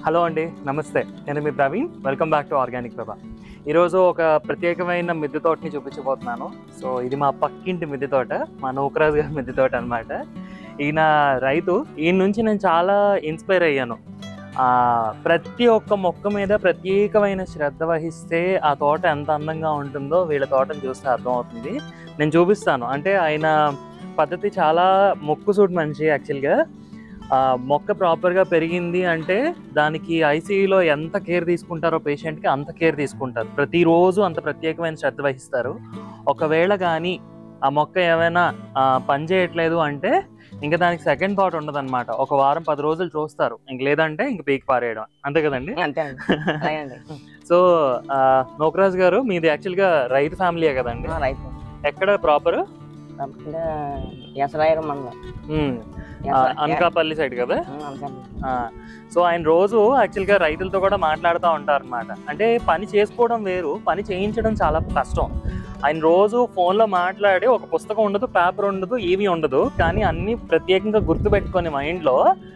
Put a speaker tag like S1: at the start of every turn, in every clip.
S1: Hello అండి నమస్తే నేను మీ Praveen welcome back to organic Prabha ఈరోజు ఒక ప్రత్యేకమైన మిద్దె తోటని చూపించబోతున్నాను సో ఇది మా పక్కింటి మిద్దె తోట మా నూకరాజు గారి మిద్దె తోట అనమాట ఈయన రైతు ఈయన నుంచి నేను చాలా ఇన్స్పైర్ అయ్యాను ఆ, ప్రతి ఒక్క మొక్క మీద ప్రత్యేకమైన శ్రద్ధ వహిస్తే ఆ తోట ఎంత అందంగా ఉంటుందో వీళ్ళ తోటను చూస్తే అర్థమవుతుంది నేను చూపిస్తాను అంటే ఆయన పద్ధతి చాలా మొక్కుసూటి మనిషి యాక్చువల్గా ఆ, మొక్క ప్రాపర్గా పెరిగింది అంటే దానికి ఐసీయూలో ఎంత కేర్ తీసుకుంటారో పేషెంట్కి అంత కేర్ తీసుకుంటారు ప్రతిరోజు అంత ప్రత్యేకమైన శ్రద్ధ వహిస్తారు ఒకవేళ కానీ ఆ మొక్క ఏమైనా ఆ, పని చేయట్లేదు అంటే ఇంకా దానికి సెకండ్ థాట్ ఉండదన్నమాట ఒక వారం పది రోజులు చూస్తారు ఇంక లేదంటే ఇంక పీక్ పారేయడం అంతే కదండి
S2: అంతే అండి అలాగేనండి
S1: సో ఆ, నోకరాజ్ గారు మీది యాక్చువల్గా రైతు ఫ్యామిలీయే కదండి
S2: ఆ, రైతు
S1: ఎక్కడ ప్రాపర్
S2: తప్పకుండా ఎసరాయరం మండలం ఎసరా-
S1: అనకాపల్లి సైడ్ కదా
S2: ఆ, అనకాపల్లి.
S1: ఆ, సో ఆయన రోజు యాక్చువల్గా రైతులతో కూడా మాట్లాడుతూ ఉంటారు అనమాట అంటే పని చేసుకోవడం వేరు పని చేయించడం చాలా కష్టం ఆయన రోజు ఫోన్లో మాట్లాడి ఒక పుస్తకం ఉండదు పేపర్ ఉండదు ఏమీ ఉండదు కానీ అన్ని ప్రత్యేకంగా గుర్తుపెట్టుకొని మైండ్లో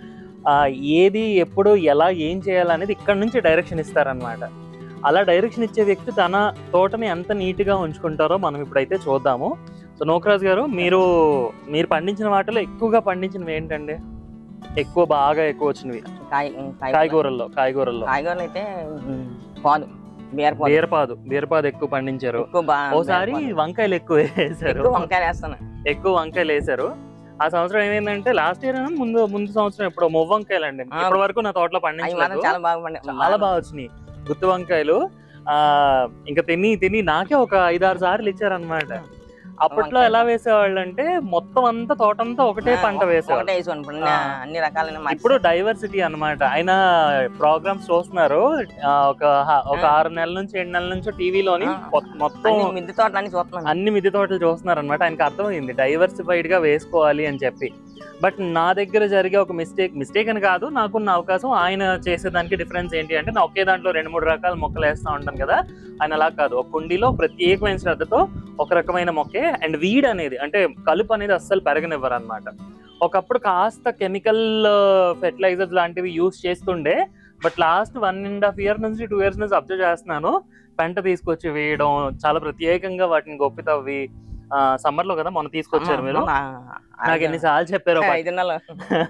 S1: ఏది ఎప్పుడు ఎలా ఏం చేయాలనేది ఇక్కడ నుంచి డైరెక్షన్ ఇస్తారనమాట అలా డైరెక్షన్ ఇచ్చే వ్యక్తి తన తోటని ఎంత నీట్గా ఉంచుకుంటారో మనం ఇప్పుడైతే చూద్దాము సో నోకరాజ్ గారు మీరు మీరు పండించిన వాటిలో ఎక్కువగా పండించినవి ఏంటండి ఎక్కువ బాగా ఎక్కువ వచ్చినవి
S2: కాయ కాయ-
S1: కాయగూరల్లో కాయగూరల్లో
S2: కాయగూరలు అయితే ఉమ్, పాదు బీరపాదు
S1: బీరపాదు బీరపాదు ఎక్కువ పండించారు
S2: ఎక్కువ బాగా
S1: ఓసారి వంకాయలు ఎక్కువ వేసారు
S2: ఎక్కువ వంకాయలు వేస్తాను
S1: ఎక్కువ వంకాయలు వేసారు ఆ సంవత్సరం ఏమైందంటే లాస్ట్ ఇయర్ ముందు ముందు సంవత్సరం ఎప్పుడో మొవ్వ వంకాయలు అండి
S2: ఆ.
S1: ఇప్పటి వరకు నా తోటలో
S2: అవి మాత్రం
S1: పండించలేదు
S2: చాలా బాగా పండి
S1: చాలా బాగా వచ్చినాయి గుత్తి వంకాయలు ఆ ఇంకా తిని తిని నాకే ఒక ఐదారు సార్లు ఇచ్చారనమాట అప్పట్లో ఎలా వేసేవాళ్ళు అంటే మొత్తం అంతా తోటంతా ఒకటే పంట వేసేవాళ్ళు
S2: ఒకటే వేసుకోండి ఇప్పుడు అన్ని-
S1: ఆ.
S2: అన్ని రకాలైన మార్చి-
S1: ఇప్పుడు డైవర్సిటీ అన్నమాట ఆయన ప్రోగ్రామ్స్ చూస్తున్నారు ఆ, ఒక హ- ఒక
S2: ఆ.
S1: ఆరు నెలల నుంచి ఏడు నెలల నుంచి టీవీలోని
S2: ఆ.
S1: మొత్తం
S2: అన్ని మిద్దె తోటలు అన్ని చూస్తున్నాను
S1: అన్ని మిద్దె తోటలు చూస్తున్నారు అనమాట ఆయనకి అర్థమైంది డైవర్సిఫైడ్ గా వేసుకోవాలి అని చెప్పి బట్ నా దగ్గర జరిగే ఒక మిస్టేక్ మిస్టేక్ అని కాదు నాకున్న అవకాశం ఆయన చేసేదానికి డిఫరెన్స్ ఏంటి అంటే నా ఒకే దాంట్లో రెండు మూడు రకాల మొక్కలు వేస్తూ ఉంటాను కదా ఆయన అలా కాదు ఒక కుండీలో ప్రత్యేకమైన శ్రద్ధతో ఒక రకమైన మొక్కే అండ్ వీడ్ అనేది అంటే కలుపు అనేది అస్సలు పెరగనివ్వరు అనమాట ఒకప్పుడు కాస్త కెమికల్ ఫెర్టిలైజర్స్ లాంటివి యూస్ చేస్తుండే but last one and half year నుంచి టూ ఇయర్స్ నుంచి అబ్జర్వ్ చేస్తున్నాను పెంట తీసుకొచ్చి వేయడం చాలా ప్రత్యేకంగా వాటిని గొప్పి తవ్వి సమ్మర్ లో కదా మొన్న తీసుకొచ్చారు మీరు నాకు ఎన్నిసార్లు చెప్పారు ఒక
S2: ఐదు నెలలు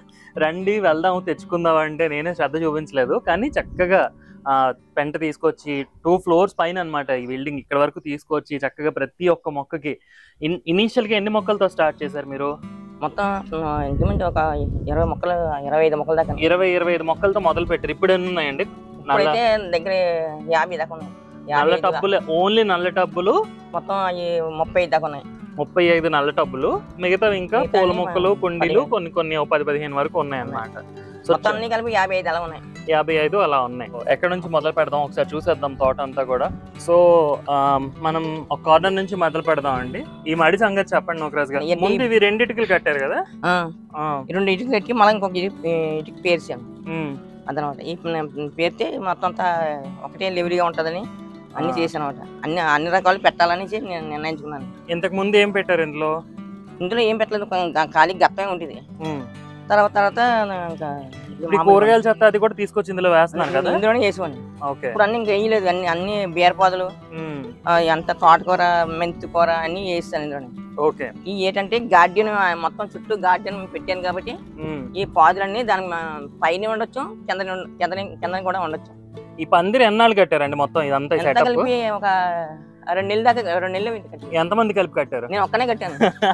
S1: రండి వెళ్దాం తెచ్చుకుందాం అంటే నేనే శ్రద్ధ చూపించలేదు కానీ చక్కగా ఆ, పెంట తీసుకొచ్చి టూ ఫ్లోర్స్ పైన అన్నమాట ఈ బిల్డింగ్ ఇక్కడ వరకు తీసుకొచ్చి చక్కగా ప్రతి ఒక్క మొక్కకి ఇన్ ఇనీషియల్ గా ఎన్ని మొక్కలతో స్టార్ట్ చేశారు మీరు
S2: మొత్తం ఇంచుమించు ఒక ఇరవై మొక్కలు ఇరవై ఐదు మొక్కల దాకా
S1: ఇరవై ఇరవై ఐదు మొక్కలతో మొదలు పెట్టారు ఇప్పుడు ఎన్ని ఉన్నాయండి నల్ల
S2: ఇప్పుడైతే దగ్గర యాభై దాకా ఉన్నాయి యాభై
S1: నల్ల
S2: ఐదు దాకా.
S1: టబ్బులు ఓన్లీ నల్ల టబ్బులు
S2: మొత్తం అవి ముప్పై ఐదు దాకా ఉన్నాయి
S1: ముప్పై ఐదు నల్ల టబ్బులు మిగతా ఇంకా
S2: మిగతా
S1: పూల
S2: అన్ని
S1: మొక్కలు కుండీలు
S2: పదిహేను.
S1: కొన్ని కొన్ని ఓ పది పదిహేను వరకు ఉన్నాయి అన్నమాట సో
S2: మొత్తం అన్ని కలిపి యాభై ఐదు అలా ఉన్నాయి
S1: యాభై ఐదు అలా ఉన్నాయి ఎక్కడ నుంచి మొదలు పెడదాం ఒకసారి చూసేద్దాం తోట అంతా కూడా సో ఆ, మనం ఒక కార్నర్ నుంచి మొదలు పెడదాం అండి ఈ మడి సంగతి చెప్పండి నోకరాజ్ గారు
S2: ఇవన్నీ-
S1: ముందు ఇవి రెండిటికలు కట్టారు కదా
S2: ఆ,
S1: ఆ,
S2: ఈ రెండు ఇటుకు పెట్టి మళ్ళీ ఇంకొక ఇటుకు ఇటుకు పేర్చాను
S1: ఉమ్,
S2: అదనమాట ఈ నేను పేర్తే మొత్తం అంతా ఒకటే లెవెల్గా ఉంటుందని అన్ని
S1: ఆ.
S2: చేశాను అనమాట అన్ని అన్ని రకాలు పెట్టాలని చెప్పి నేను నిర్ణయించుకున్నాను
S1: ఇంతకు ముందు ఏం పెట్టారు ఇందులో
S2: ఇందులో ఏం పెట్టలేదు ఒక ఖాళీ గప్పే ఉంటుంది
S1: ఉమ్.
S2: తర్వాత తర్వాత నా ఇంకా ఇది
S1: ఇప్పుడు ఈ
S2: మామూలు-
S1: కూరగాయల చెత్త అది కూడా తీసుకొచ్చి ఇందులో వేస్తున్నారు కదా
S2: ఇందులోనే చేసేవాడిని
S1: ఓకే
S2: ఇప్పుడు అన్ని ఇంకా వేయలేదు అన్ని అన్ని బీరపాదులు
S1: ఉమ్,
S2: ఆ, అంత తోటకూర మెంతి కూర అన్ని వేస్తాను ఇందులోనే
S1: ఓకే
S2: ఈ ఏంటంటే గార్డెన్ మొత్తం చుట్టూ గార్డెన్ పెట్టాను కాబట్టి
S1: ఉమ్.
S2: ఈ పాదులన్నీ దాని పైన ఉండొచ్చు కింద కింద కింద కూడా ఉండొచ్చు
S1: ఈ పందిరి ఎన్నాళ్ళు కట్టారండి మొత్తం ఇదంతా
S2: ఎంత
S1: సెటప్
S2: కలిపి ఒక రెండు నెలల దాకా రెండు నెలలు అయింది కట్టి.
S1: ఎంతమంది కలిపి కట్టారు
S2: నేను ఒక్కనే కట్టాను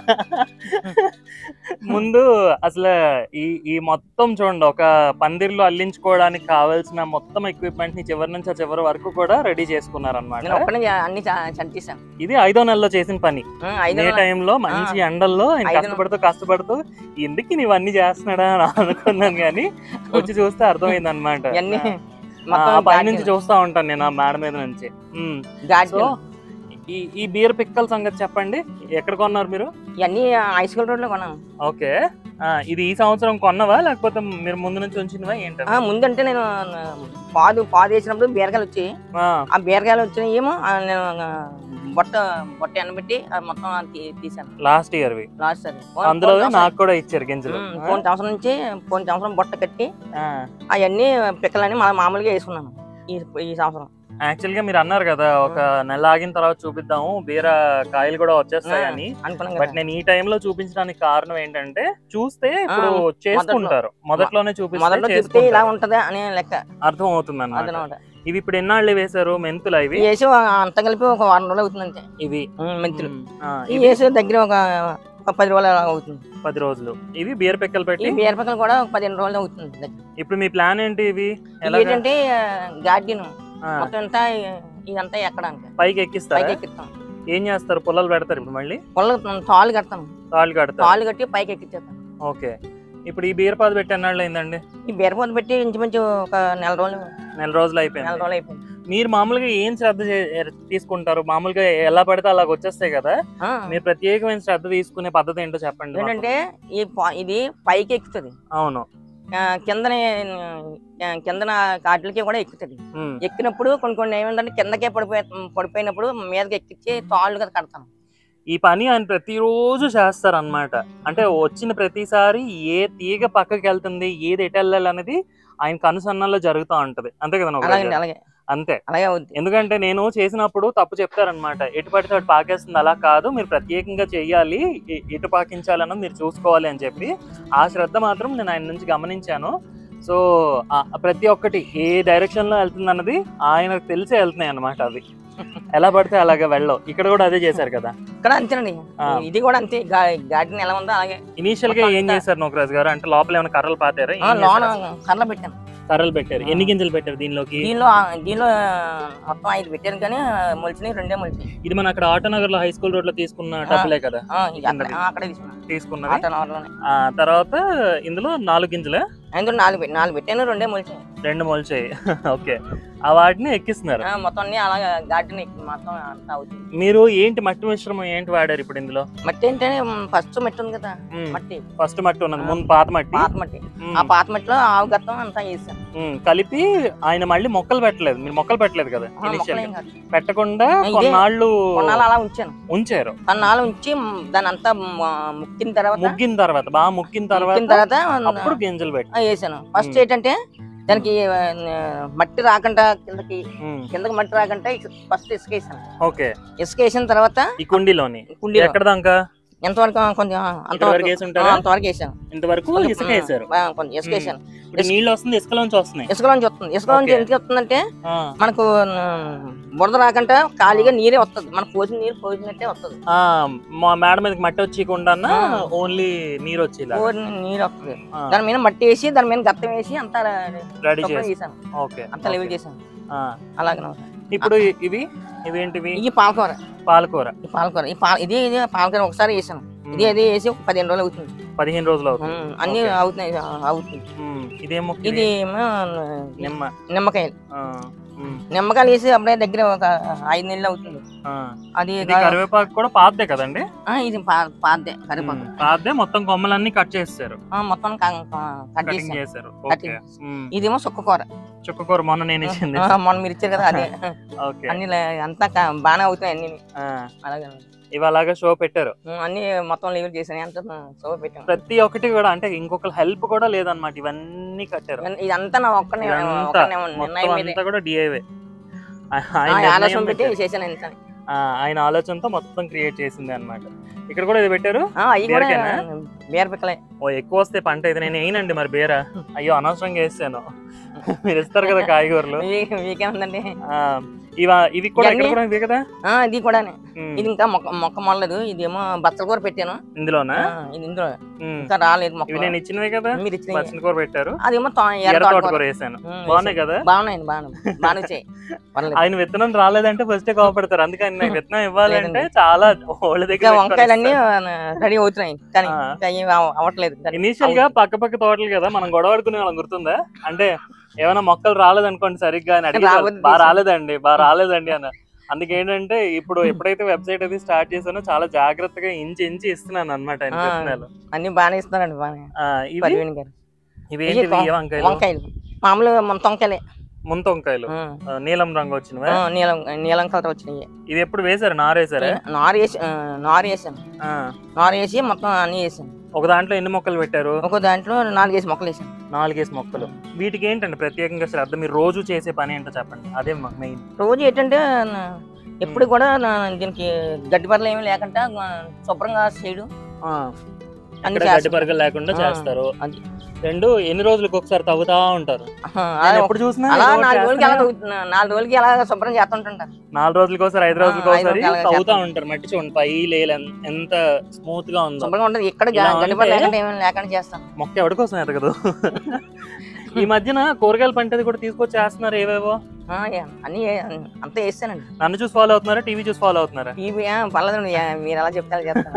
S1: ముందు అసలు ఈ ఈ మొత్తం చూడండి ఒక పందిర్లో అల్లించుకోవడానికి కావాల్సిన మొత్తం ఎక్విప్మెంట్ ని చివరి నుంచి ఆ చివరి వరకు కూడా రెడీ చేసుకున్నారు
S2: నేను
S1: అనమాట
S2: ఒక్కనే అన్ని చంటిసాను
S1: ఇది ఐదో నెలలో చేసిన పని
S2: ఐదు
S1: ఏ
S2: నెలలు-
S1: టైంలో మంచి ఎండల్లో ఆయన
S2: ఐదు
S1: కష్టపడుతూ కష్టపడుతూ ఎందుకు ఇవన్నీ చేస్తున్నాడా అని అనుకున్నాను కానీ వచ్చి చూస్తే అర్థమైంది అనమాట
S2: ఇవన్నీ
S1: ఆ
S2: మొత్తం
S1: పై నుంచి చూస్తా ఉంటాను నేను ఆ మేడ మీద నుంచి ఉమ్. సో
S2: గార్డెన్
S1: ఈ ఈ బీర్ పిక్కల సంగతి చెప్పండి ఎక్కడ కొన్నారు మీరు
S2: ఇవన్నీ హై స్కూల్ రోడ్ లో కొన్నాను
S1: ఓకే ఆ, ఇది ఈ సంవత్సరం కొన్నవా లేకపోతే మీరు ముందు నుంచి ఉంచినవా ఏంటది
S2: ఆ, ముందంటే నేను ఆ, పాదు పాదు వేసినప్పుడు బీరకాయలు వచ్చి
S1: ఆ,
S2: ఆ బీరకాయలు వచ్చినాయి ఏమో ఆ, నేను ఆ, బొట్ట బొట్ట ఎండబెట్టి అది మొత్తం తీ- తీసాను
S1: లాస్ట్ ఇయర్వి
S2: లాస్ట్ అది
S1: అందులో నాకు కూడా ఇచ్చారు గింజలు
S2: పోయిన సంవత్సరం నుంచి పోయిన సంవత్సరం బొట్ట కట్టి
S1: ఆ.
S2: అవన్నీ పిక్కలన్నీ మా మామూలుగా వేసుకున్నాను ఈ ఈ సంవత్సరం
S1: యాక్చువల్ గా మీరు అన్నారు కదా ఒక నెల ఆగిన తర్వాత చూపిద్దాము బీర కాయలు కూడా వచ్చేస్తాయి అని
S2: అనుకున్నాం
S1: బట్
S2: కదా
S1: నేను ఈ టైంలో చూపించడానికి కారణం ఏంటంటే చూస్తే ఇప్పుడు
S2: ఆ,
S1: చేసుకుంటారు మొదట్లోనే
S2: మొదట్లో
S1: చూపిస్తే
S2: చెప్తే ఇలా
S1: చేసుకుంటారు.
S2: ఉంటది అనే లెక్క
S1: అర్థం అవుతుంది అన్నమాట
S2: అదనమాట
S1: ఇవి ఇప్పుడు ఎన్నాళ్ళు వేశారు మెంతులు ఇవి
S2: వేసి అంత కలిపి ఒక వారం రోజులు అవుతుంది అంతే
S1: ఇవి
S2: ఉమ్, మెంతులు
S1: ఉమ్, ఆ,
S2: ఈ
S1: ఇవి
S2: వేసి దగ్గర ఒక ఒక పది రోజులు అలా అవుతుంది
S1: పది రోజులు ఇవి బీర పిక్కలు
S2: ఈ
S1: పెట్టి
S2: బీరపక్కలు కూడా ఒక పదిహేను రోజులు అవుతుంది దగ్గర.
S1: ఇప్పుడు మీ ప్లాన్ ఏంటి ఇవి
S2: ఇవి
S1: ఎలాగా?
S2: ఏంటంటే గార్డెన్
S1: ఆ,
S2: మొత్తం అంతా ఇదంతా ఎక్కడానికి
S1: పైకి ఎక్కిస్తారా
S2: పైకి ఎక్కిస్తాం
S1: ఏం చేస్తారు పుల్లలు పెడతారు ఇప్పుడు మళ్ళీ
S2: పొలం తాళ్ళు కడతాను
S1: తాళ్ళు కడతారు
S2: తాళ్ళు కట్టి పైకి ఎక్కిచ్చేస్తాను
S1: ఓకే ఇప్పుడు ఈ బీరపాదు పెట్టి ఎన్నాళ్ళు అయిందండి
S2: ఈ బీరపోత పెట్టి ఇంచుమించు ఒక నెల రోజులు
S1: నెల రోజులు
S2: నెల
S1: అయిపోయింది
S2: రోజులు అయిపోయింది
S1: మీరు మామూలుగా ఏం శ్రద్ధ చే- తీసుకుంటారు మామూలుగా ఎలా పడితే అలాగ వచ్చేస్తాయి కదా
S2: ఆ,
S1: మీరు ప్రత్యేకమైన శ్రద్ధ తీసుకునే పద్ధతి ఏంటో చెప్పండి మాకు.
S2: ఏంటంటే ఈ పా- ఇది పైకి ఎక్కుతుంది
S1: అవును
S2: ఆ, కిందనే ఆ, కిందన కాట్లకి కూడా ఎక్కుతుంది
S1: ఉమ్,
S2: ఎక్కినప్పుడు కొన్ని కొన్ని ఏమైందంటే కిందకే పడిపోయి పడిపోయినప్పుడు మీదకి ఎక్కించి తాళ్ళు కదా కడతాను
S1: ఈ పని ఆయన ప్రతిరోజు చేస్తారు అనమాట అంటే వచ్చిన ప్రతిసారి ఏ తీగ పక్కకి వెళ్తుంది ఏది ఎటు వెళ్ళాలి అనేది ఆయన కనుసన్నల్లో జరుగుతూ ఉంటది అంతే కదా నౌకర్
S2: అలాగే
S1: గారు?
S2: అలాగే
S1: అంతే
S2: అలాగే అవుద్ది
S1: ఎందుకంటే నేను చేసినప్పుడు తప్పు చెప్తారనమాట ఎటు పడితే అటు పాకేస్తుంది అలా కాదు మీరు ప్రత్యేకంగా చెయ్యాలి ఎ- ఎటు పాకించాలన్నది మీరు చూసుకోవాలి అని చెప్పి ఆ శ్రద్ధ మాత్రం నేను ఆయన నుంచి గమనించాను సో ఆ- ప్రతి ఒక్కటి ఏ డైరెక్షన్ లో వెళ్తుంది అన్నది ఆయనకు తెలిసే వెళ్తున్నాయి అనమాట అవి ఎలా పడితే అలాగే వెళ్ళవు ఇక్కడ కూడా అదే చేశారు కదా
S2: ఇక్కడ అంతేనండి
S1: ఆ.
S2: ఇది కూడా అంతే గార్డెన్ ఎలా ఉందో అలాగే
S1: ఇనీషియల్ గా
S2: మొత్తం
S1: ఏం
S2: అంతా-
S1: చేశారు నోకరాజు గారు అంటే లోపల ఏమైనా కర్రలు పాతారా
S2: ఆ,
S1: ఏం
S2: లోన
S1: చేశారు?
S2: కర్రలు పెట్టాను
S1: కర్రలు పెట్టారు
S2: ఆ.
S1: ఎన్ని గింజలు పెట్టారు దీనిలోకి
S2: దీనిలో దీనిలో మొత్తం ఐదు పెట్టాను కానీ మొలిచినాయి రెండే మొలిచినాయి
S1: ఇది మన అక్కడ ఆటోనగర్ లో హై స్కూల్ రోడ్ లో తీసుకున్న టబ్బులే కదా
S2: ఆ, ఇది అక్కడ-
S1: కిందది.
S2: ఆ, అక్కడే తీసుకున్నాను
S1: తీసుకున్నది
S2: ఆటో నగర్లోనే
S1: ఆ తర్వాత ఇందులో నాలుగు గింజలే
S2: అందులో నాలుగు పెట్టి నాలుగు పెట్టాను రెండే మొలిచాయి
S1: రెండు మొలిచాయి ఓకే ఆ వాటిని ఎక్కిస్తున్నారు
S2: ఆ, మొత్తం అన్ని అలాగా గార్డెన్ మొత్తం అంతా అవుతుంది
S1: మీరు ఏంటి మట్టి మిశ్రమం ఏంటి వాడారు ఇప్పుడు ఇందులో
S2: మట్టి ఏంటంటే ఫస్ట్ మట్టి ఉంది కదా మట్టి
S1: ఫస్ట్ మట్టి ఉన్నది ముందు పాత మట్టి
S2: పాత మట్టి
S1: మ్మ్.
S2: ఆ పాత మట్టిలో ఆవు గత్తం అంతా వేసాను
S1: మ్మ్. కలిపి ఆయన మళ్ళీ మొక్కలు పెట్టలేదు మీరు మొక్కలు పెట్టలేదు కదా
S2: ఆ,
S1: ఇనిషియల్
S2: మొక్కలేం కాదు.
S1: పెట్టకుండా
S2: ఇదే.
S1: కొన్నాళ్ళు
S2: కొన్నాళ్ళు అలా ఉంచాను
S1: ఉంచారు
S2: కొన్నాళ్ళు ఉంచి మ్, దాని అంతా మ- ముక్కిన తర్వాత
S1: ముగ్గిన తర్వాత బాగా ముక్కిన
S2: ముక్కిన
S1: తర్వాత
S2: తర్వాత
S1: అప్పుడు గింజలు పెట్టి
S2: ఆ, వేసాను ఫస్ట్
S1: మ్మ్.
S2: ఏంటంటే దానికి ఆ, మట్టి రాకుండా కిందకి
S1: మ్మ్.
S2: కిందకి మట్టి రాకుండా ఫస్ట్ ఇసుక వేసాను
S1: ఓకే
S2: ఇసుక వేసిన తర్వాత
S1: ఈ కుండీలోని
S2: కుండీలో
S1: ఎక్కడ దాకా
S2: ఎంతవరకు కొంచెం
S1: వరకు
S2: అంతవరకు
S1: వేసి
S2: ఆ,
S1: ఉంటారా
S2: అంతవరకు వేసాను
S1: ఇంతవరకు
S2: కొంచెం,
S1: ఇసుక
S2: ఆ,
S1: వేశారు
S2: ఆ, కొంచెం ఇసుక
S1: మ్మ్.
S2: వేసాను
S1: ఇప్పుడు నీళ్ళు వస్తుంది ఇసుకలోంచి వస్తున్నాయి
S2: ఇసుకలోంచి వస్తుంది ఇసుకలోంచి
S1: ఓకే.
S2: ఎందుకు వస్తుందంటే
S1: ఆ,
S2: మనకు ఆ, బురద రాకుండా ఖాళీగా నీరే వస్తుంది మన పోసిన నీరు పోసినట్టే వస్తుంది
S1: ఆ, మా మేడ మీదకి మట్టి వచ్చేయకుండా
S2: ఆ.
S1: ఓన్లీ నీరు వచ్చేలా
S2: పోసిన నీరు వస్తుంది దాని మీద మట్టి వేసి దాని మీద గత్తం వేసి అంతా
S1: రెడీ
S2: శుభ్రం
S1: చేసి
S2: చేశాను
S1: ఓకే
S2: అంతా లెవెల్ చేశాను
S1: ఆ,
S2: అలాగే
S1: ఇప్పుడు ఇ- ఇవి ఇవేంటివి
S2: ఇది పాలకూర
S1: పాలకూర
S2: ఈ పాలకూర ఈ పాల ఇది ఇది పాలకూర ఒకసారి వేసాను
S1: మ్మ్.
S2: ఇది అది వేసి ఒక పదిహేను రోజులు అవుతుంది
S1: పదిహేను రోజులు అవుతుంది
S2: ఉమ్, అన్ని
S1: ఓకే.
S2: అవుతున్నాయి ఆ, అవుతుంది
S1: మ్మ్. ఇదేం మొక్క
S2: ఇది
S1: ఇది
S2: ఏమో
S1: నిమ్మ
S2: నిమ్మకాయలు
S1: ఆ, మ్మ్.
S2: నిమ్మకాయలు వేసి అప్పుడే దగ్గర ఒక ఐదు నెలలు అవుతుంది
S1: ఆ.
S2: అది
S1: ఇది కరివేపాకు కూడా పాతదే కదండి
S2: ఆ, ఇది పా- పాతదే కరివేపాకు
S1: మ్మ్. పాతదే మొత్తం కొమ్మలన్నీ కట్ చేస్తారు
S2: ఆ, మొత్తం క- క- కట్
S1: కటింగ్
S2: చేసాను
S1: చేశారు
S2: Cutting.
S1: ఓకే మ్మ్.
S2: ఇదేమో సుక్కకూర
S1: చుక్కకూర మొన్న నేను ఇచ్చింది
S2: ఆ, మొన్న మీరు ఇచ్చారు కదా అదే
S1: ఓకే
S2: అన్ని లే- అంతా క- బాగానే అవుతున్నాయి అన్ని
S1: ఆ,
S2: అలాగే
S1: ఇవి అలాగా షో పెట్టారు
S2: ఉమ్, అన్ని మొత్తం లెవెల్ చేసాను అంత సో పెట్టాను
S1: ప్రతి ఒక్కటి కూడా అంటే ఇంకొకరు హెల్ప్ కూడా లేదన్నమాట ఇవన్నీ కట్టారు
S2: ఇవన్- ఇదంతా నా ఒక్కనే
S1: ఇదంతా
S2: ఒక్కనే
S1: మొత్తం
S2: నిర్ణయం మీదే
S1: అంతా కూడా డిఐవే
S2: ఆ, ఆలోచన పెట్టి చేశాను ఇంత
S1: ఆయన ఆలోచనతో మొత్తం క్రియేట్ చేసింది అన్నమాట ఇక్కడ కూడా ఇది పెట్టారు
S2: అవి కూడా
S1: బీరకాయనా?
S2: బీర పిక్కలే
S1: ఓ ఎక్కువ వస్తే పంట ఇది నేను వేయనండి మరి బేరా అయ్యో అనవసరంగా వేసాను మీరు ఇస్తారు కదా కాయగూరలు
S2: మీ- మీకేముందండి
S1: ఆ, ఇవా ఇవి కూడా ఇక్కడ
S2: ఇవన్నీ?
S1: కూడా ఇవే కదా
S2: ఆ, ఇది కూడానే
S1: ఉమ్,
S2: ఇది ఇంకా మొక్క మొక్క మొల్లదు ఇదేమో బచ్చల కూర పెట్టాను
S1: ఇందులోనా
S2: ఆ, ఇది ఇందులో
S1: ఉమ్,
S2: ఇంకా రాలేదు
S1: ఇవి
S2: మొక్క
S1: నేను ఇచ్చినవే కదా
S2: మీరు ఇచ్చిన
S1: పచ్చని కూర పెట్టారు
S2: అదేమో తో- ఎర్ర
S1: ఎర్ర
S2: తోటకూర.
S1: తోటకూర వేసాను
S2: ఉమ్,
S1: బాగున్నాయి కదా
S2: బాగున్నాయండి బాగున్నాయి బాగానే వచ్చాయి పర్లేదు
S1: ఆయన విత్తనం రాలేదంటే ఫస్ట్ కోపడతారు అందుకని నాకు విత్తనం ఇవ్వాలంటే
S2: లేదండి.
S1: చాలా వాళ్ళ
S2: ఇంకా
S1: దగ్గర
S2: వంకాయలన్నీ రెడీ అవుతున్నాయి కానీ
S1: ఆ.
S2: ఇంకా ఏమి అవ- అవ్వట్లేదు కానీ
S1: ఇనీషియల్ గా పక్క పక్క తోటలు కదా మనం గొడవ ఆడుకునే వాళ్ళం గుర్తుందా అంటే ఏమైనా మొక్కలు రాలేదనుకోండి సరిగ్గా అని అడిగి
S2: రావద్దు
S1: బాగా
S2: తీసేయండి.
S1: రాలేదండి బాగా రాలేదండి అన్న అందుకేంటంటే ఇప్పుడు ఎప్పుడైతే వెబ్సైట్ అది స్టార్ట్ చేశానో చాలా జాగ్రత్తగా ఇంచి ఇంచి ఇస్తున్నాను అనమాట ఆయన
S2: ఆ.
S1: విత్తనాలు
S2: అన్ని బాగానే ఇస్తున్నారండి బాగానే
S1: ఆ, ఇవి
S2: పరివీణ్ గారు
S1: ఇవి ఏంటివి
S2: ఇవి
S1: ఏ వంకాయలు
S2: వంకాయలు మామూలు మన తొంకాయలే
S1: ముంత వంకాయలు
S2: ఆ,
S1: ఆ, నీలం రంగు వచ్చినవా
S2: ఆ, నీలం నీలం కలర్ వచ్చినాయి
S1: ఇది ఎప్పుడు వేసారు నారేసారా
S2: నారు వేసి ఆ, నారు వేసాను
S1: ఆ,
S2: నారు వేసి మొత్తం అన్ని వేసాను
S1: ఒక దాంట్లో ఎన్ని మొక్కలు పెట్టారు
S2: ఒక దాంట్లో నాలుగేసి మొక్కలు వేసాను
S1: నాలుగేసి మొక్కలు వీటికి ఏంటండి ప్రత్యేకంగా శ్రద్ధ మీరు రోజు చేసే పని ఏంటో చెప్పండి అదే మెయిన్
S2: రోజు ఏంటంటే నా- ఎప్పుడు కూడా నా- దీనికి గడ్డి పరలు ఏమీ లేకుండా ఆ, శుభ్రంగా చేయడం అన్ని
S1: గడ్డి
S2: చేస్తాను.
S1: పరగలు లేకుండా
S2: ఆ,
S1: చేస్తారు
S2: అది.
S1: రెండు ఎన్ని రోజులకు ఒకసారి తవ్వుతా ఉంటారు
S2: ఆహా,
S1: నేను
S2: అలా
S1: ఎప్పుడు చూసినా
S2: అలా
S1: ఏదో ఒకటి
S2: నాలుగు రోజులకి అలా
S1: చేస్తూనే
S2: తవ్వుతున్నా- నాలుగు రోజులకి అలా శుభ్రం చేస్తుంటుంటా
S1: నాలుగు రోజులకి ఒకసారి ఐదు రోజులకి
S2: ఆ, ఐదు
S1: ఒకసారి
S2: రోజులకి అలాగే
S1: తవ్వుతా
S2: చేస్తాం.
S1: ఉంటారు మట్టి చూడండి పై లేలు ఎన్- ఎంత స్మూత్ గా ఉందో
S2: శుభ్రంగా ఉంటుంది ఇక్కడ
S1: ఇలా
S2: గడ్డి పరలు
S1: ఉంటే-
S2: లేకుండా ఏమీ లేకుండా చేస్తాను
S1: మొక్క ఎవరి కోసం ఎదగదు ఈ మధ్యన కూరగాయల పంటది కూడా తీసుకొచ్చి వేస్తున్నారు ఏవేవో
S2: ఆ, యా, అన్ని ఏ- అంతా వేస్తానండి
S1: నన్ను చూసి ఫాలో అవుతున్నారా టీవీ చూసి ఫాలో అవుతున్నారా
S2: ఇవి ఆ, పర్లేదండి యా, మీరు ఎలా చెప్తారో చేస్తాను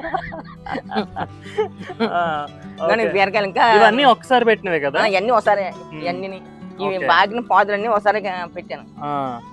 S1: ఆ,
S2: కానీ
S1: ఓకే.
S2: బీరకాయలు ఇంకా
S1: ఇవన్నీ ఒకసారి పెట్టినవే కదా
S2: ఆ, ఇవన్నీ ఒకసారి
S1: ఉమ్.
S2: ఇవన్నీ ఇవి
S1: ఓకే.
S2: బాగిన పాదులన్నీ ఒకసారి పెట్టాను
S1: ఆ.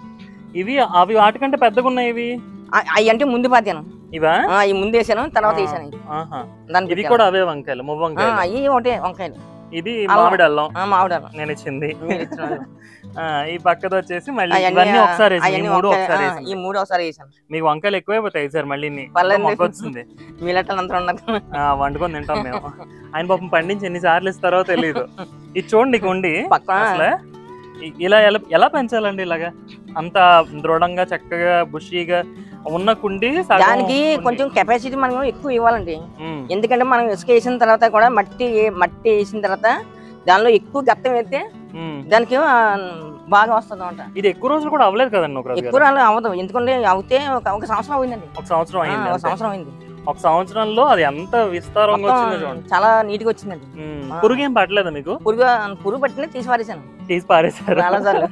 S1: ఇవి అవి వాటికంటే పెద్దగా ఉన్నాయి ఇవి
S2: అవి అంటే ముందు పాతాను
S1: ఇవా
S2: అవి ముందు వేసాను తర్వాత
S1: ఆ.
S2: వేసాను ఇవి.
S1: ఆహా.
S2: దాన్ని
S1: ఇది కూడా అవే వంకాయలు మువ్వ వంకాయలు
S2: అవి ఒకటే వంకాయలు
S1: ఇది
S2: అల్లం.
S1: మామిడి అల్లం
S2: ఆ, మామిడి అల్లం.
S1: నేను ఇచ్చింది
S2: మీరు ఇచ్చిన వాళ్ళు.
S1: ఆ, ఈ పక్కది వచ్చేసి మళ్ళీ
S2: అవన్నీ
S1: ఇవన్నీ ఒకసారి వేసి, ఈ
S2: అవన్నీ
S1: మూడు
S2: వంకాయ-
S1: ఒకసారి
S2: ఆ,
S1: వేసి.
S2: ఈ మూడు ఒకసారి వేసాను
S1: మీకు వంకాయలు ఎక్కువైపోతాయి సార్ మళ్ళీ నీ.
S2: పర్లేదు.
S1: మొక్క వచ్చింది
S2: మీలట్టలు అంతా ఉండదు
S1: ఆ, వండుకొని తింటాం మేము ఆయన పాపం పండించి ఎన్ని సార్లు ఇస్తారో తెలియదు ఇది చూడండి ఇక ఉండి
S2: పక్కన
S1: అసలు ఇ- ఇలా ఎలా ఎలా పెంచాలండి ఇలాగా అంత దృఢంగా చక్కగా బుషీగా ఉన్న కుండి సగం
S2: దానికి
S1: కుండి.
S2: కొంచెం కెపాసిటీ మనం ఎక్కువ ఇవ్వాలండి
S1: ఉమ్,
S2: ఎందుకంటే మనం ఇసుక వేసిన తర్వాత కూడా మట్టి మట్టి వేసిన తర్వాత దానిలో ఎక్కువ గత్తం వేస్తే
S1: ఉమ్.
S2: దానికి ఆ, బాగా వస్తుంది అనమాట
S1: ఇది ఎక్కువ రోజులు కూడా అవ్వలేదు కదండి ఒక
S2: ఎక్కువ
S1: రోజు
S2: రాళ్ళు అవ్వదు ఎందుకంటే అవుతే ఒక ఒక సంవత్సరం అయిందండి
S1: ఒక సంవత్సరం
S2: ఆ,
S1: అయింది
S2: ఒక
S1: అంతే.
S2: సంవత్సరం అయింది
S1: ఒక సంవత్సరంలో అది ఎంత విస్తారంగా వచ్చిందో
S2: మొత్తం
S1: చూడండి
S2: చాలా నీట్ గా వచ్చిందండి
S1: ఉమ్,
S2: ఆ.
S1: పురుగు ఏం పట్టలేదా మీకు
S2: పురుగు పురుగు పట్టిన తీసి పారేసాను
S1: తీసి పారేశారు
S2: చాలా సార్లు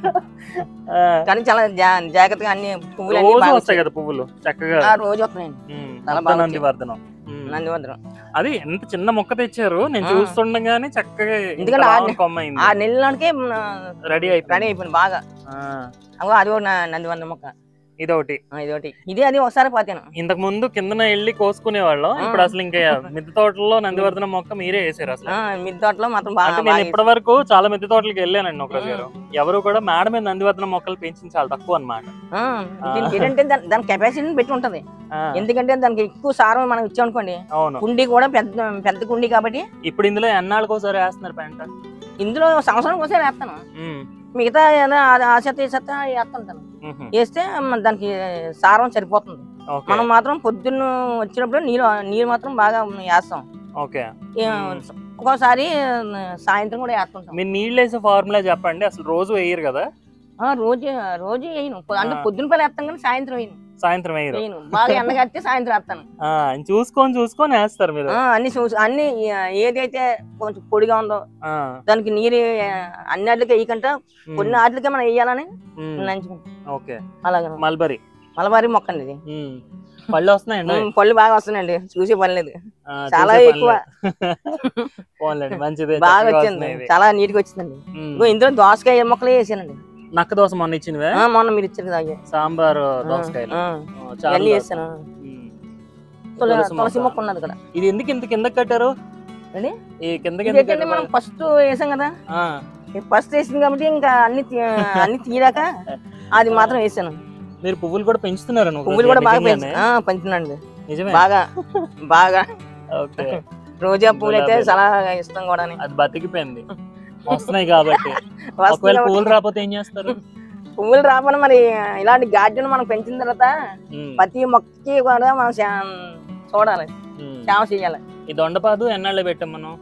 S1: ఆ,
S2: కానీ చాలా జా- జాగ్రత్తగా అన్ని పువ్వులు అన్ని
S1: రోజు
S2: బాగా
S1: వస్తాయి
S2: వచ్చాయి.
S1: కదా పువ్వులు చక్కగా
S2: ఆ, రోజు వస్తున్నాయండి
S1: ఉమ్,
S2: చాలా
S1: మొత్తం
S2: బాగా
S1: నందివర్ధనం ఉమ్.
S2: నందివర్ధనం
S1: అది ఎంత చిన్న మొక్క తెచ్చారు నేను
S2: ఆ.
S1: చూస్తుండగానే చక్కగా
S2: ఎందుకంటే ఆ నె-
S1: కొమ్మ
S2: ఆ నెల నాటికే
S1: రెడీ
S2: రెడీ
S1: అయిపోయింది
S2: అయిపోయింది బాగా
S1: ఆ,
S2: అగో అది ఒక న- నందివర్ధనం మొక్క
S1: ఇదొకటి
S2: ఆ, ఇది ఒకటి ఇది అది ఒకసారి పోతాను
S1: ఇంతకు ముందు కిందన వెళ్ళి కోసుకునే వాళ్ళం
S2: ఆ.
S1: ఇప్పుడు అసలు ఇంకా మిద్దె తోటలో నందివర్ధనం మొక్క మీరే వేసారు అసలు
S2: మిద్దె తోటలో మాత్రం బాగా
S1: అంటే
S2: బాగా
S1: నేను ఇప్పటి వరకు చాలా మిద్దె తోటలకి వెళ్ళానండి ఒకరోజు గారు ఎవరు కూడా మేడ మీద నందివర్ధనం మొక్కలు పెంచింది చాలా తక్కువ అనమాట
S2: ఆ, దీనికి ఏంటంటే దాని దాని కెపాసిటీని పెట్టి ఉంటది ఎందుకంటే దానికి ఎక్కువ సారం మనం ఇచ్చామనుకోండి
S1: అవును
S2: కుండీ కూడా పెద్ద పెద్ద కుండీ కాబట్టి
S1: ఇప్పుడు ఇందులో ఎన్నాళ్ళకి ఒకసారి వేస్తున్నారు పెంట
S2: ఇందులో సంవత్సరం ఒకసారి వేస్తాను
S1: ఉమ్,
S2: మిగతా ఏదో ఆ- ఆ చెత్త ఈ చెత్త వేస్తుంటాను
S1: ఉహు,
S2: వేస్తే మన దానికి సారం సరిపోతుంది
S1: ఓకే
S2: మనం మాత్రం పొద్దున్న వచ్చినప్పుడు నీరు నీరు మాత్రం బాగా వేస్తాం
S1: ఓకే
S2: ఏ,
S1: మ్మ్.
S2: ఒక్కోసారి సాయంత్రం కూడా వేస్తుంటాం
S1: మీరు నీళ్ళు వేసే ఫార్ములా చెప్పండి అసలు రోజు వేయరు కదా
S2: ఆ, రోజు రోజు వేయను పొ- అంటే
S1: ఆ.
S2: పొద్దున పని వేస్తాం కానీ సాయంత్రం వేయను
S1: సాయంత్రం వేయరు
S2: వేయను బాగా ఎండగడితే సాయంత్రం వేస్తాను
S1: ఆ, చూసుకొని చూసుకొని వేస్తారు మీరు
S2: ఆ, అన్ని చూసి అన్ని ఆ, ఏదైతే కొంచెం పొడిగా ఉందో
S1: ఆ,
S2: దానికి నీరు ఆ, అన్ని వాటికి వేయకుండా
S1: ఉమ్,
S2: కొన్ని వాటికే మనం వేయాలని
S1: ఉమ్,
S2: నంచుకుంటాం
S1: ఓకే
S2: అలాగే
S1: మల్బరీ
S2: మలబారి మొక్క అండి ఇది
S1: ఉమ్, పళ్ళు వస్తున్నాయండి
S2: ఉమ్, పళ్ళు బాగా వస్తున్నాయండి చూసే పని లేదు
S1: ఆ,
S2: చాలా
S1: చూసే
S2: ఎక్కువ
S1: పనిలేదు. పోన్లేండి మంచిదే
S2: బాగా
S1: చక్కగా
S2: వచ్చింది
S1: వస్తున్నాయి ఇవి.
S2: చాలా నీట్ గా వచ్చిందండి
S1: ఉమ్,
S2: ఇగో ఇందులో దోసకాయ మొక్కలే వేసానండి
S1: నక్క దోశ మొన్న ఇచ్చినవే
S2: ఆ, మొన్న మీరు ఇచ్చారు కదా అవి.
S1: సాంబార్
S2: ఆ,
S1: దోసకాయలు
S2: ఆ,
S1: ఆ, చాలా
S2: ఇవన్నీ
S1: దోస.
S2: వేసాను
S1: ఉమ్.
S2: తుల-
S1: తులసి
S2: తులసి
S1: మొక్క.
S2: మొక్క ఉన్నది ఇక్కడ
S1: ఇది ఎందుకు ఇంత కింద కట్టారు
S2: ఏంటి?
S1: ఈ కిందకి
S2: ఇది
S1: ఎందుకు
S2: ఏంటంటే మనం
S1: కట్టారు?
S2: ఫస్ట్ వేసాం కదా
S1: ఆ,
S2: ఫస్ట్ వేసింది కాబట్టి ఇంకా అన్ని తీ- అన్ని తీరాక అది మాత్రం వేసాను
S1: మీరు పువ్వులు కూడా పెంచుతున్నారు నువ్వు
S2: పువ్వులు కూడా బాగా
S1: నిజంగానే?
S2: పెంచు పెంచుతున్నాండి
S1: నిజమే
S2: బాగా బాగా
S1: ఓకే
S2: రోజా పూలు అయితే
S1: గులాబీలు.
S2: చాలా ఇష్టం కూడా
S1: అది బతికిపోయింది వస్తున్నాయి కాబట్టి ఒకవేళ పువ్వులు రాకపోతే ఏం చేస్తారు
S2: పువ్వులు రాపని మరి ఇలాంటి గార్డెన్ మనం పెంచిన తర్వాత
S1: ఉమ్,
S2: ప్రతి మొక్కకి కూడా మనం శా- చూడాలి
S1: ఉమ్.
S2: సేవ చేయాలి
S1: ఈ దొండపాదు ఎన్నాళ్ళు పెట్టాం మనం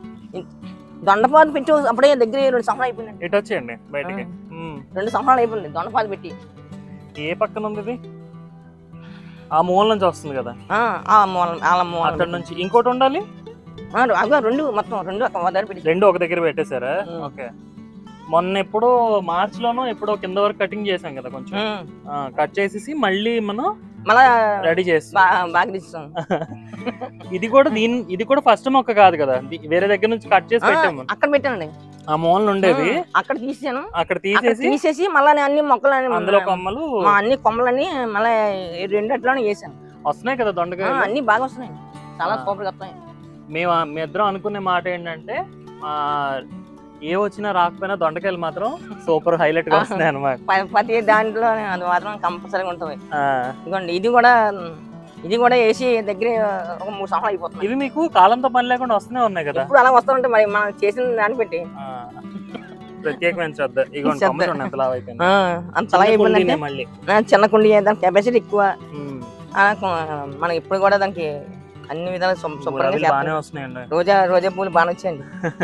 S2: దొండపాదు పెట్టి అప్పుడే దగ్గర రెండు సంవత్సరాలు అయిపోయిందండి
S1: ఇటు వచ్చేయండి బయటికి ఉమ్.
S2: రెండు సంవత్సరాలు అయిపోయింది దొండపాదు పెట్టి
S1: ఏ పక్కన ఉంది ఇది ఆ మూల నుంచి వస్తుంది కదా
S2: ఆ, ఆ మూల వాళ్ళ మూల
S1: అక్కడ నుంచి ఇంకోటి ఉండాలి
S2: ఆ, అదిగో రెండు మొత్తం రెండు ఒక మొదలు పెట్టి
S1: రెండు ఒక దగ్గర పెట్టేశారా
S2: ఉమ్.
S1: ఓకే మొన్న ఎప్పుడో మార్చ్ లోనో ఎప్పుడో కింద వరకు కటింగ్ చేసాం కదా కొంచెం
S2: ఉమ్.
S1: కట్ చేసేసి మళ్ళీ మనం
S2: మళ్ళా
S1: రెడీ చేస్తాం
S2: బా- బాగా తీస్తాం
S1: ఇది కూడా దీని ఇది కూడా ఫస్ట్ మొక్క కాదు కదా ది- వేరే దగ్గర నుంచి కట్ చేసి
S2: ఆ,
S1: పెట్టాము
S2: అక్కడ పెట్టానండి
S1: ఆ మూలన ఉండేది
S2: ఆ, అక్కడ తీసాను
S1: అక్కడ
S2: అక్కడ
S1: తీసేసి
S2: తీసేసి మళ్ళా నేను అన్ని మొక్కలు
S1: అందులో కొమ్మలు
S2: మా అన్ని కొమ్మలన్నీ మళ్ళీ రెండు అట్లోనే వేసాను
S1: వస్తున్నాయి కదా
S2: ఆ,
S1: దొండకాయలు
S2: అన్ని బాగా వస్తున్నాయి చాలా
S1: ఆ.
S2: సూపర్ గా వస్తున్నాయి
S1: మేము మీ ఇద్దరం అనుకునే మాట ఏంటంటే ఆ, ఏ వచ్చినా రాకపోయినా దొండకాయలు మాత్రం సూపర్ హైలైట్ గా వస్తున్నాయి అనమాట
S2: ప- ప్రతి దాంట్లో అది మాత్రం కంపల్సరీగా ఉంటుంది ఇదిగోండి ఇది కూడా ఇది కూడా వేసి దగ్గర ఒక మూడు సంవత్సరాలు అయిపోతుంది
S1: ఇవి మీకు కాలంతో పని లేకుండా వస్తూనే ఉన్నాయి కదా
S2: ఇప్పుడు అలా వస్తుంటే మరి మనం చేసిన దాన్ని పెట్టి
S1: ఆ, ప్రత్యేకమైన శ్రద్ధ ఇగోండి
S2: శ్రద్ధ.
S1: కొమ్మ చూడండి ఎంత లావు అయిపోయింది.
S2: ఆ, అంత అలా
S1: చిన్న
S2: అయిపోయిందంటే
S1: కుండీనే మళ్ళీ
S2: ఆ, చిన్న కుండి దాని కెపాసిటీ ఎక్కువ
S1: ఉమ్.
S2: ఆ, కొ- మనం ఇప్పుడు కూడా దానికి అన్ని విధాలు శుభ్రంగా
S1: గులాబీలు
S2: చేస్తాం.
S1: బాగానే వస్తున్నాయండి
S2: రోజా రోజా పూలు బాగా వచ్చాయండి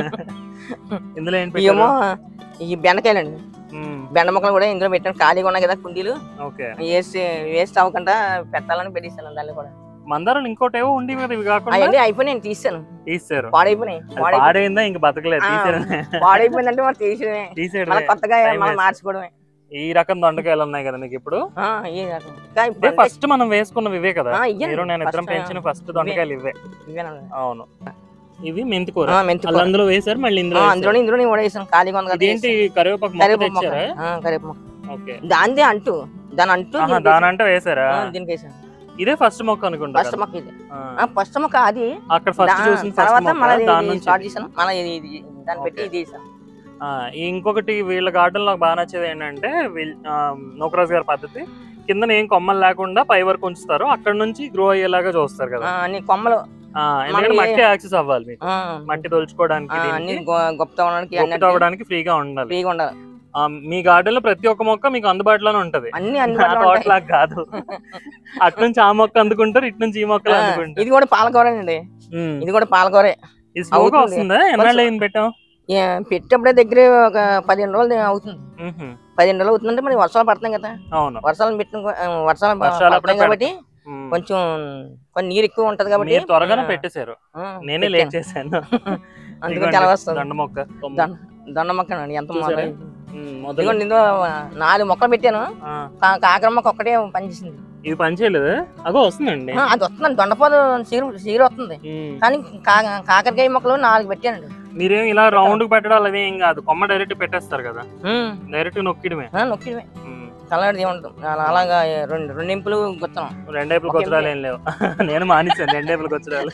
S1: ఇందులో ఏం
S2: ఇవేమో
S1: పెట్టారు
S2: ఈ బెండకాయలండి
S1: ఉమ్,
S2: బెండ మొక్కలు కూడా ఇందులో పెట్టాను ఖాళీగా ఉన్నాయి కదా కుండీలు
S1: ఓకే
S2: వేస్ట్ వేస్ట్ అవ్వకుండా పెట్టాలని పెట్టేసాను దాన్ని కూడా
S1: మందారాలు ఇంకోటి ఏవో ఉండి కదా ఇవి కాకుండా
S2: అవన్నీ అయిపోయి నేను తీసాను
S1: తీసారు
S2: పాడైపోయినాయి
S1: అది
S2: పాడైపోయి
S1: పాడైందా ఇంక బతకలేదు
S2: ఆ.
S1: తీసారు
S2: పాడైపోయిందంటే మనం తీసేయడమే
S1: తీసేయడమే
S2: మళ్ళీ కొత్తగా
S1: Time
S2: మనం
S1: waste.
S2: మార్చుకోవడమే
S1: ఈ రకం దొండకాయలు ఉన్నాయి కదా మీకు ఇప్పుడు
S2: ఆ, ఈ రకం. ఇంకా
S1: ఇదే
S2: ఇప్పుడు అంటే-
S1: ఫస్ట్ మనం వేసుకున్నవి ఇవే కదా
S2: ఆ, ఇయ్యండి.
S1: మీరు నేను ఇద్దరం
S2: First,
S1: పెంచిన ఫస్ట్ దొండకాయలు ఇవే
S2: ఇవేనండి.
S1: అవును ఇవి మెంతి కూర
S2: ఆ, మెంతి
S1: అలా
S2: కూర.
S1: అందులో వేసారు మళ్ళీ ఇందులో
S2: ఆ,
S1: వేశారు.
S2: అందులోనే ఇందులోనే కూడా వేసాను ఖాళీగా ఉంది కదా
S1: ఇదేంటి కరివేపాకు మొక్క
S2: కరివేపాకు మొక్క
S1: తెచ్చారా
S2: ఆ, కరివేపాకు మొక్క
S1: ఓకే
S2: దాందే అంటూ దాని అంటూ
S1: ఆహా, దాని అంటే వేసారా
S2: దీనికి వేసాను
S1: ఇదే ఫస్ట్ మొక్క అనుకుంటా
S2: ఫస్ట్
S1: కదా.
S2: మొక్క ఇది
S1: ఆ.
S2: ఆ, ఫస్ట్ మొక్క అది
S1: అక్కడ ఫస్ట్
S2: దా-
S1: చూసిన ఫస్ట్
S2: తర్వాత
S1: మొక్క
S2: మళ్ళీ
S1: దాని నుంచి
S2: స్టార్ట్ చేశాను మళ్ళీ ఇది ఇది దాన్ని పెట్టి
S1: Okay.
S2: ఇది వేసాను
S1: ఆ, ఇంకొకటి వీళ్ళ గార్డెన్ లో బాగా నచ్చేది ఏంటంటే వీళ్ళ- ఆ, నూకరాజు గారి పద్ధతి కింద ఏం కొమ్మలు లేకుండా పై వరకు ఉంచుతారు అక్కడ నుంచి గ్రో అయ్యేలాగా చూస్తారు
S2: ఆ,
S1: కదా
S2: అన్ని కొమ్మలు
S1: ఆ, ఎందుకంటే
S2: మనకి-
S1: మట్టి యాక్సెస్ అవ్వాలి మీకు
S2: ఆ,
S1: మట్టి తొలుచుకోవడానికి
S2: ఆ,
S1: దీనికి,
S2: అన్ని గొ- గొప్ప తవ్వడానికి
S1: గొప్ప తవ్వడానికి ఫ్రీగా ఉండాలి
S2: ఫ్రీగా ఉండాలి
S1: ఆ, మీ గార్డెన్ లో ప్రతి ఒక్క మొక్క మీకు అందుబాటులోనే ఉంటది
S2: అన్ని అన్ని
S1: నా
S2: పనులు ఉంటాయి.
S1: తోటలాగా కాదు అటు నుంచి ఆ మొక్క అందుకుంటారు ఇటు నుంచి ఈ మొక్కలు
S2: ఆ,
S1: అందుకుంటారు
S2: ఇది కూడా పాలకూరేనండి
S1: ఉమ్.
S2: ఇది కూడా పాలకూరే
S1: ఇది స్లోగా
S2: అవుతుంది.
S1: వస్తుందా ఎన్నాళ్ళు అయింది పెట్టాం
S2: ఏ, పెట్టేప్పుడే దగ్గర ఒక పదిహేను రోజులు అవుతుంది
S1: ఉహుం.
S2: పదిహేను రోజులు అవుతుందంటే మరి వర్షాలు పడుతున్నాయి కదా
S1: అవును
S2: వర్షాలు పెట్టిన ఆ, వర్షాలు ప-
S1: వర్షాలు అప్పుడే
S2: పడుతున్నాయి కాబట్టి
S1: ఉమ్.
S2: కొంచెం కొంచెం నీరు ఎక్కువ ఉంటది కాబట్టి
S1: మీరు త్వరగానే
S2: ఆ,
S1: పెట్టేశారు
S2: ఆ,
S1: నేనే
S2: పెట్టాను.
S1: లేట్ చేశాను
S2: అందుకని
S1: ఇదిగోండి,
S2: చాలా వస్తుంది
S1: దండ మొక్క కొమ్మ.
S2: దండ దండ మొక్క అండి ఎంత
S1: చూసారా?
S2: మొదలైంది.
S1: ఉమ్, మొదలు
S2: ఇదిగోండి ఇందులో నాలుగు మొక్కలు పెట్టాను
S1: ఆ,
S2: కా- కాకర మొక్క ఒక్కటే పనిచేసింది
S1: ఇది పని చేయలేదు అగో వస్తుందండి
S2: ఆ, అది వస్తుంది దొండపాలు సీరు సీరు వస్తుంది
S1: ఉమ్.
S2: కానీ కా- కాకరకాయ మొక్కలు నాలుగు పెట్టానండి
S1: మీరేం ఇలా రౌండ్ పెట్టడాలు అవి ఏం కాదు కొమ్మ డైరెక్ట్ పెట్టేస్తారు కదా
S2: ఉమ్,
S1: డైరెక్ట్ నొక్కిడమే
S2: ఆ, నొక్కిడమే
S1: ఉమ్.
S2: కలర్ ఏముంటుంది అలా- అలాగా రెండు రెండింపులు గుత్తనం
S1: రెండేపులు
S2: ఒక
S1: కొచ్చడాలు ఏం లేవు నేను మానేశాను రెండేపులు కొచ్చడాలు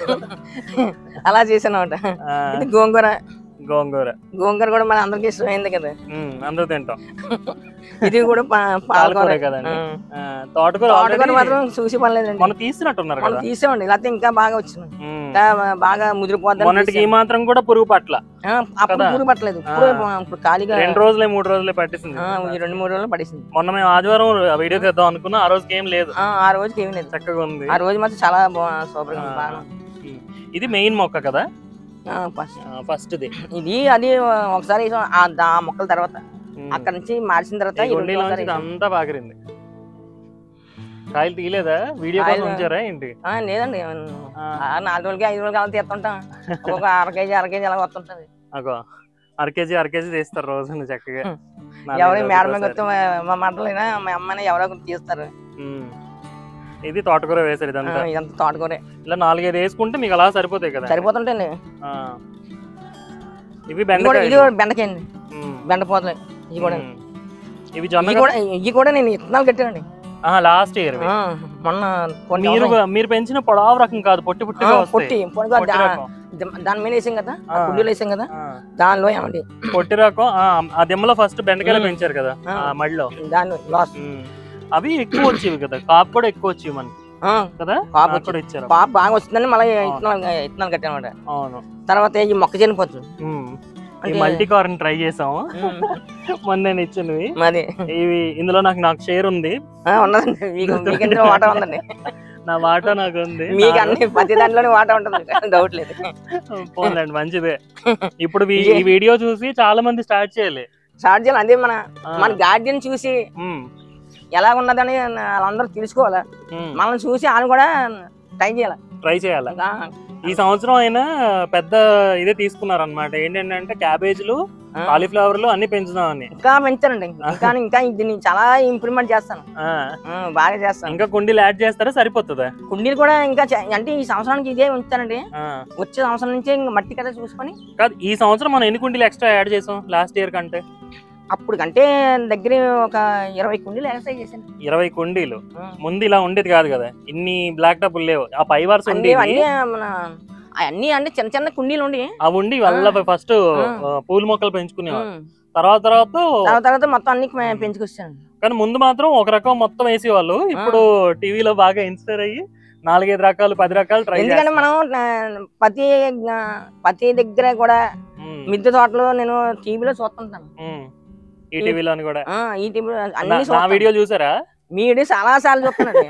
S2: అలా చేశాను అనమాట
S1: ఆ,
S2: ఇది గోంగూర
S1: గోంగూర
S2: గోంగూర కూడా మన అందరికి ఇష్టమైంది కదా
S1: ఉమ్, అందరూ తింటాం
S2: ఇది కూడా పా-
S1: పాలకూర
S2: పాలకూర
S1: కదండి
S2: ఆ.
S1: ఆ, తోటకూర
S2: తోటకూర
S1: already
S2: మాత్రం చూసి పనిలేదండి
S1: మనం తీసినట్టున్నారు
S2: మనం
S1: కదా
S2: తీసామండి లేకపోతే ఇంకా బాగా వచ్చింది
S1: ఉమ్.
S2: ఇంకా బాగా ముదిరిపోద్దని
S1: మొన్నటికి ఈ
S2: తీసాం.
S1: మాత్రం కూడా పురుగు పట్ల
S2: ఆ, అప్పుడు
S1: కదా?
S2: పూరు పట్టలేదు ఇప్పుడు
S1: ఆ.
S2: ఇప్పుడు ఖాళీగా
S1: రెండు రోజులే మూడు రోజులే పట్టేసింది
S2: ఆ, ఈ రెండు మూడు రోజులు పడేసింది
S1: మొన్న మేము ఆదివారం వీడియో తీద్దాం అనుకున్నా ఆ రోజుకి ఏం లేదు
S2: ఆ, ఆ రోజుకి ఏమీ లేదు
S1: చక్కగా ఉంది
S2: ఆ రోజు మాత్రం చాలా బాగా సూపర్ గా ఉంది,
S1: ఆ.
S2: బాగా ఉంది.
S1: ఇది మెయిన్ మొక్క కదా
S2: ఆ, first.
S1: ఫస్ట్ ది
S2: ఇది అది ఒకసారి వేసాం, ఆ దా మొక్కల తర్వాత అక్కడ నుంచి మార్చిన తర్వాత ఈ రెండు ఒకసారి వేసాం.
S1: అంతా బాగరింది కాయలు తీయలేదా వీడియో కోసం
S2: కాయలు-
S1: ఉంచారా ఏంటి
S2: ఆ, లేదండి
S1: ఆ,
S2: ఆ, నాలుగు రోజులకి ఐదు రోజులకి అలా తీస్తుంటాం ఒక అర కేజీ అర కేజీ అలా వస్తుంటది
S1: అగో అర కేజీ అర కేజీ తీస్తారు రోజున చక్కగా
S2: హ్మ్.
S1: నాలుగైదు
S2: ఎవరి మేడ మీద
S1: రోజులకోసారి.
S2: వస్తే మా మంటలైనా మా అమ్మని ఎవరో ఒకరు తీస్తారు
S1: ఉమ్. ఇది తోటకూర వేసారు
S2: ఆ,
S1: ఇదంతా
S2: ఇదంతా తోటకూరే
S1: ఇలా నాలుగైదు వేసుకుంటే మీకు అలా సరిపోతాయి కదా
S2: సరిపోతుంటండి
S1: ఆ. ఇవి
S2: ఇది కూడా
S1: బెండకాయ
S2: ఇది కూడా బెండకాయ అండి బెండపోతలు ఇవి కూడా
S1: ఇవి జొన్న
S2: ఇవి కూడా ఇవి కూడా నేను ఇత్తనాలు కట్టానండి
S1: లాస్ట్ ఇయర్
S2: ఆ, మొన్న కొన్ని
S1: మీరు
S2: అవసరం-
S1: మీరు పెంచిన పొడవు రకం కాదు పొట్టి
S2: ఆ,
S1: పుట్టిగా
S2: పొట్టి
S1: వస్తాయి
S2: పొడిగా
S1: పొట్టి
S2: దా-
S1: రకం
S2: దా- దాని మీద వేసాం కదా ఆ
S1: ఆ.
S2: కుండీలో వేసాం కదా
S1: ఆ.
S2: దానిలో ఏమండి
S1: పొట్టి రకం ఆ, ఆ దెమ్మలో ఫస్ట్ బెండకాయలు
S2: ఉమ్.
S1: పెంచారు కదా
S2: ఆ.
S1: ఆ మడిలో
S2: దానిలో లాస్ట్
S1: ఉమ్. అవి ఎక్కువ వచ్చేవి కదా కాపు కూడా ఎక్కువ వచ్చేవి మనకి కదా
S2: కాపు
S1: నాకు కూడా ఇచ్చారు
S2: పాప బాగా వస్తుందని మళ్ళీ ఇత్తనాలు ఇత్తనాలు కట్టానమాట
S1: అవును
S2: తర్వాత ఈ మొక్కజొన్న పొత్తు
S1: ఉమ్. ఈ
S2: అంటే-
S1: మల్టీ కార్న్ ట్రై చేసాము
S2: ఉమ్,
S1: మొన్న నేను ఇచ్చినవి
S2: మాది
S1: ఇవి ఇందులో నాకు నాకు షేర్ ఉంది
S2: ఆ, ఉన్నదండి మీకు మీకు ఇందులో వాటా ఉందండి
S1: నా వాటా నాకు ఉంది
S2: మీకు
S1: నాలో-
S2: అన్ని ప్రతి దాంట్లోనే వాటా ఉంటుంది డౌట్ లేదు
S1: పోన్లేండి మంచిదే ఇప్పుడు వీ- ఈ వీడియో చూసి చాలా మంది స్టార్ట్ చేయాలి
S2: స్టార్ట్ చేయాలి అదే మన
S1: ఆ.
S2: మన గార్డెన్ చూసి
S1: ఉమ్.
S2: ఎలా ఉన్నదని వాళ్ళందరూ తెలుసుకోవాలి
S1: ఉమ్.
S2: మనం చూసి వాళ్ళు కూడా ట్రై చేయాలి
S1: ట్రై చేయాలి
S2: ఆ,
S1: ఈ సంవత్సరం అయినా పెద్ద ఇదే తీసుకున్నారు అనమాట ఏంటంటే క్యాబేజ్లు
S2: ఆ.
S1: కాలీఫ్లవర్లు అన్ని పెంచుదామని
S2: ఇంకా పెంచానండి ఇంకా ఇంకా దీన్ని చాలా ఇంప్రూవ్మెంట్ చేస్తాను
S1: ఆ,
S2: ఆ, బాగా చేస్తాను
S1: ఇంకా కుండీలు యాడ్ చేస్తారా సరిపోతుందా
S2: కుండీలు కూడా ఇంకా చే- అంటే ఈ సంవత్సరానికి ఇదే ఉంచానండి
S1: ఆ,
S2: వచ్చే సంవత్సరం నుంచి ఇంకా మట్టి కదా చూసుకొని
S1: కాదు ఈ సంవత్సరం మనం ఎన్ని కుండీలు ఎక్స్ట్రా యాడ్ చేసాం లాస్ట్ ఇయర్ కంటే
S2: అప్పుడు కంటే దగ్గర ఒక ఇరవై కుండీలు ఎక్సర్సైజ్ చేశాను
S1: ఇరవై కుండీలు
S2: ఆ.
S1: ముందు ఇలా ఉండేది కాదు కదా ఇన్ని బ్లాక్ టప్పులు లేవు ఆ పై వార్స్
S2: అన్నీ
S1: ఉండేవి
S2: అన్నీ మన అన్ని అంటే చిన్న చిన్న కుండీలు ఉండి
S1: అవి ఉండి వాళ్ళ ఫస్ట్
S2: ఆ.
S1: పూల మొక్కలు పెంచుకునేవారు
S2: ఉమ్.
S1: తర్వాత తర్వాత
S2: తర్వాత తర్వాత మొత్తం అన్ని పె- పెంచుకొచ్చాను
S1: కానీ ముందు మాత్రం ఒక రకం మొత్తం వేసేవాళ్ళు ఇప్పుడు టీవీలో బాగా ఇన్స్పైర్ అయ్యి నాలుగైదు రకాలు పది రకాలు ట్రై
S2: ఎందుకంటే మనం ఆ, ప్రతి ఆ, ప్రతి దగ్గర కూడా మిద్దె తోటలో నేను టీవీలో చూస్తుంటాను
S1: ఈ టీవీలోని కూడా
S2: ఆ, ఈ టీవీలో
S1: నా-
S2: అన్ని
S1: నా
S2: చూస్తాను.
S1: వీడియో చూసారా
S2: మీ వీడియో చాలా సార్లు చూస్తున్నాను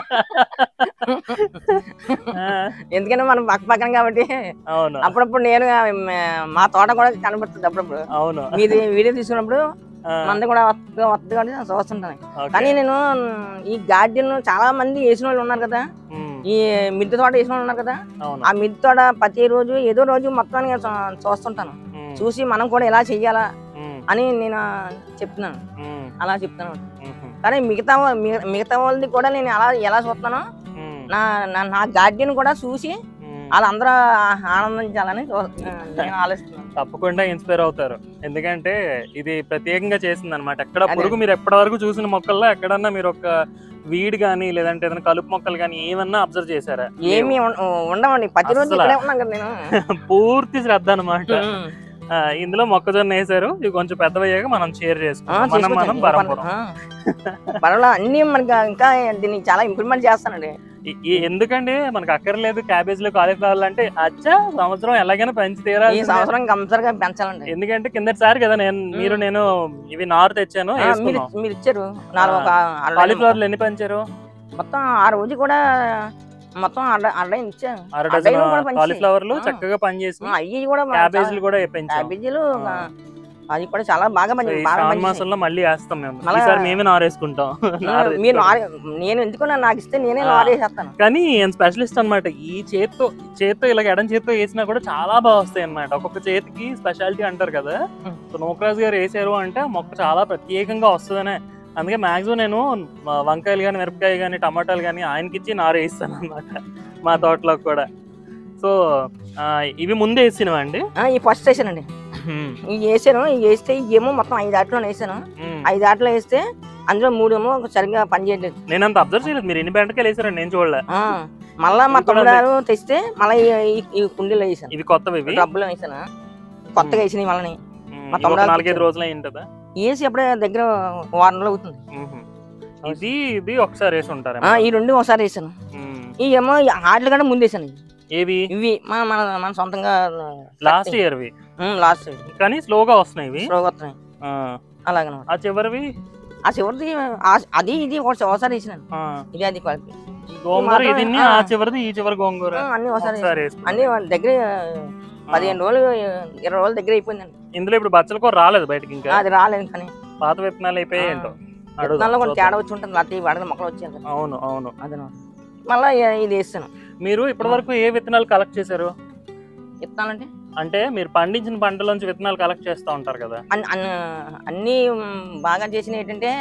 S1: ఆ,
S2: ఎందుకంటే మనం పక్క పక్కన కాబట్టి
S1: అవును
S2: అప్పుడప్పుడు నేను ఆ, మ- మా తోట కూడా కనబడుతుంది అప్పుడప్పుడు
S1: అవును
S2: మీది వీడియో తీసుకున్నప్పుడు
S1: ఆ,
S2: మంది కూడా వస్తుంది వస్తుంది కాబట్టి నేను చూస్తుంటాను
S1: ఓకే.
S2: కానీ నేను ఈ గార్డెన్ చాలా మంది వేసిన వాళ్ళు ఉన్నారు కదా
S1: ఉమ్,
S2: ఈ మిద్దె తోట వేసిన వాళ్ళు ఉన్నారు కదా
S1: అవును
S2: ఆ మిద్దె తోట ప్రతి రోజు ఏదో రోజు మొత్తానికి చూ- చూస్తుంటాను
S1: ఉమ్,
S2: చూసి మనం కూడా ఎలా చెయ్యాలా
S1: ఉమ్,
S2: అని నేను చెప్తున్నాను
S1: ఉమ్,
S2: అలా చెప్తాను
S1: ఉమ్,
S2: కానీ మిగతా వా- మిగ- మిగతా వాళ్ళది కూడా నేను ఎలా ఎలా చూస్తున్నానో
S1: ఉమ్,
S2: నా నా- నా గార్డెన్ కూడా చూసి
S1: ఉమ్.
S2: వాళ్ళందరూ ఆనందించాలని చూ- నేను ఆలోచిస్తున్నాను
S1: తప్పకుండా ఇన్స్పైర్ అవుతారు ఎందుకంటే ఇది ప్రత్యేకంగా చేసింది అనమాట ఎక్కడ
S2: అదే.
S1: పురుగు మీరు ఎప్పటి వరకు చూసిన మొక్కల్లో ఎక్కడన్నా మీరు ఒక వీడ్ కానీ లేదంటే ఏదైనా కలుపు మొక్కలు కానీ ఏమన్నా అబ్జర్వ్ చేశారా
S2: ఏమి ఉం- ఉండవండి ప్రతిరోజు
S1: అస్సలా.
S2: ఇక్కడే ఉన్నాను కదా నేను
S1: పూర్తి శ్రద్ధ అనమాట
S2: ఉం.
S1: ఇందులో మొక్కజొన్న వేసారు ఇవి కొంచెం పెద్దవయ్యాక మనం షేర్
S2: ఆ,
S1: చేసుకుంటాం మనం
S2: చేసుకొచ్చాను.
S1: మనం
S2: ఏ
S1: పరంపరం
S2: పర్లేదు. ఆ. పర్వాలేదు అన్ని మనకి ఇంకా దీన్ని చాలా ఇంప్రూవ్మెంట్ చేస్తానండి
S1: ఈ- ఈ ఎందుకండి మనకు అక్కర్లేదు క్యాబేజ్ లో కాలీఫ్లవర్ అంటే అచ్చా సంవత్సరం ఎలాగైనా పెంచి తీరాలి
S2: ఈ సంవత్సరం కంపల్సరిగా పెంచాలండి
S1: ఎందుకంటే కిందటిసారి కదా నేను మీరు నేను ఇవి నారు తెచ్చాను
S2: ఆ, మీరు
S1: వేసుకున్నాం
S2: మీరు ఇచ్చారు నాలుగు ఒక అరవై
S1: కాలీఫ్లవర్లు ఎన్ని పెంచారు
S2: మొత్తం ఆ రోజు కూడా మొత్తం అర అరవై ఇచ్చాను
S1: అర
S2: అరవై
S1: డజన్
S2: కూడా పంచి.
S1: కాలీఫ్లవర్లు
S2: ఆ.
S1: చక్కగా పనిచేసి
S2: అవి కూడా మా-
S1: క్యాబేజీలు కూడా పెంచాం
S2: క్యాబేజీలు
S1: ఆ.
S2: అది కూడా చాలా బాగా
S1: సో
S2: పని
S1: ఈ
S2: బాగా
S1: శ్రావణ
S2: పనిచేసాయి.
S1: మాసంలో మళ్ళీ వేస్తాం మేము
S2: మళ్ళా-
S1: ఈసారి మేమే నారేసుకుంటాం నారు
S2: మీరు
S1: తెచ్చుకొని.
S2: నారు- నేను ఎందుకు నాకు ఇస్తే నేనే
S1: ఆ.
S2: నారేసేస్తాను
S1: కానీ ఈయన స్పెషలిస్ట్ అన్నమాట ఈ చేత్తో చేత్తో ఇలా ఎడం చేత్తో వేసినా కూడా చాలా బాగా వస్తాయి అన్నమాట ఒక్కొక్క చేతికి స్పెషాలిటీ అంటారు కదా
S2: Hmm.
S1: సో నోకరాజ్ గారు వేసారు అంటే ఆ మొక్క చాలా ప్రత్యేకంగా వస్తుందనే అందుకే మాక్సిమం నేను మా వంకాయలు కానీ మిరపకాయ కానీ టమాటాలు కానీ ఆయనకి ఇచ్చి నారు వేయిస్తాను అనమాట మా తోటలో కూడా సో ఆ, ఇవి ముందే వేసినవా అండి
S2: ఆ, ఈ ఫస్ట్ వేసానండి ఇవి వేసాను ఇవి వేస్తే ఏమో మొత్తం ఐదు ఆటలో వేసాను
S1: Hmm.
S2: ఐదు ఆటలో వేస్తే అందులో మూడు ఏమో సరిగ్గా పని చేయట్లేదు
S1: నేను అంత అబ్జర్వ్ చేయలేదు మీరు ఎన్ని బెండకాయలు వేసారండి నేను చూడలే
S2: ఆ, మళ్ళా మా
S1: ఇది కూడా
S2: తమ్ముడు గారు తెస్తే మళ్ళీ ఈ- ఈ కుండీలో వేసాను
S1: ఇవి కొత్తవి ఇవి
S2: డబ్బులు వేసాను కొత్తగా వేసినాయి మళ్ళీ
S1: Hmm.
S2: మా
S1: ఇవి
S2: తమ్ముడు
S1: ఒక
S2: వాళ్ళకి
S1: నాలుగైదు
S2: ఇచ్చారు.
S1: రోజులు అయి ఉంటుందా
S2: వేసి అప్పుడే దగ్గర వారం రోజులు అవుతుంది
S1: మ్మ్. ఇది ఇది ఒకసారి వేసి ఉంటారు
S2: ఆ, ఈ రెండు ఒకసారి వేసాను ఈ ఏమో ఈ ఆటలు కూడా ముందు వేసాను
S1: ఏవి
S2: ఇవి మన మన మన సొంతంగా
S1: లాస్ట్ ఇయర్వి
S2: లాస్ట్
S1: కానీ స్లోగా వస్తున్నాయి ఇవి
S2: స్లోగా వస్తున్నాయి
S1: ఆ,
S2: అలాగనమాట
S1: ఆ చివరివి
S2: ఆ చివరిది ఆ- అది ఇది ఒకసారి ఒకసారి వేసినాను
S1: ఆ,
S2: ఇది అది కలిపి
S1: గోంగూర
S2: మాత్రం-
S1: ఇది
S2: ఆ.
S1: ఆ చివరిది ఈ చివరి గోంగూర
S2: ఆ, అన్ని ఒకసారి
S1: ఒకసారి
S2: వేసాను.
S1: వేసుకున్నాం.
S2: అన్ని వాళ్ళ దగ్గర
S1: ఆ.
S2: పదిహేను రోజులు ఇరవై రోజుల దగ్గర అయిపోయిందండి
S1: ఇందులో ఇప్పుడు బచ్చల కూర రాలేదు బయటకి ఇంకా
S2: అది రాలేదు కానీ
S1: పాత విత్తనాలు అయిపోయాయి
S2: ఆ.
S1: ఏంటో
S2: విత్తనాల్లో
S1: అడుగుదాం,
S2: కొంచెం
S1: చూద్దాం.
S2: తేడా వచ్చి ఉంటుంది లేకపోతే ఈ వడగ మొక్కలు వచ్చాయి కదా
S1: అవును అవును
S2: అదనమాట మళ్ళీ ఇది వేస్తాను
S1: మీరు ఇప్పటి వరకు ఏ విత్తనాలు కలెక్ట్ చేశారు
S2: విత్తనాలంటే
S1: అంటే మీరు పండించిన పంటలోంచి విత్తనాలు కలెక్ట్ చేస్తూ ఉంటారు కదా
S2: అన్ని అన్ని- అన్ని మ్, బాగా చేసిన ఏంటంటే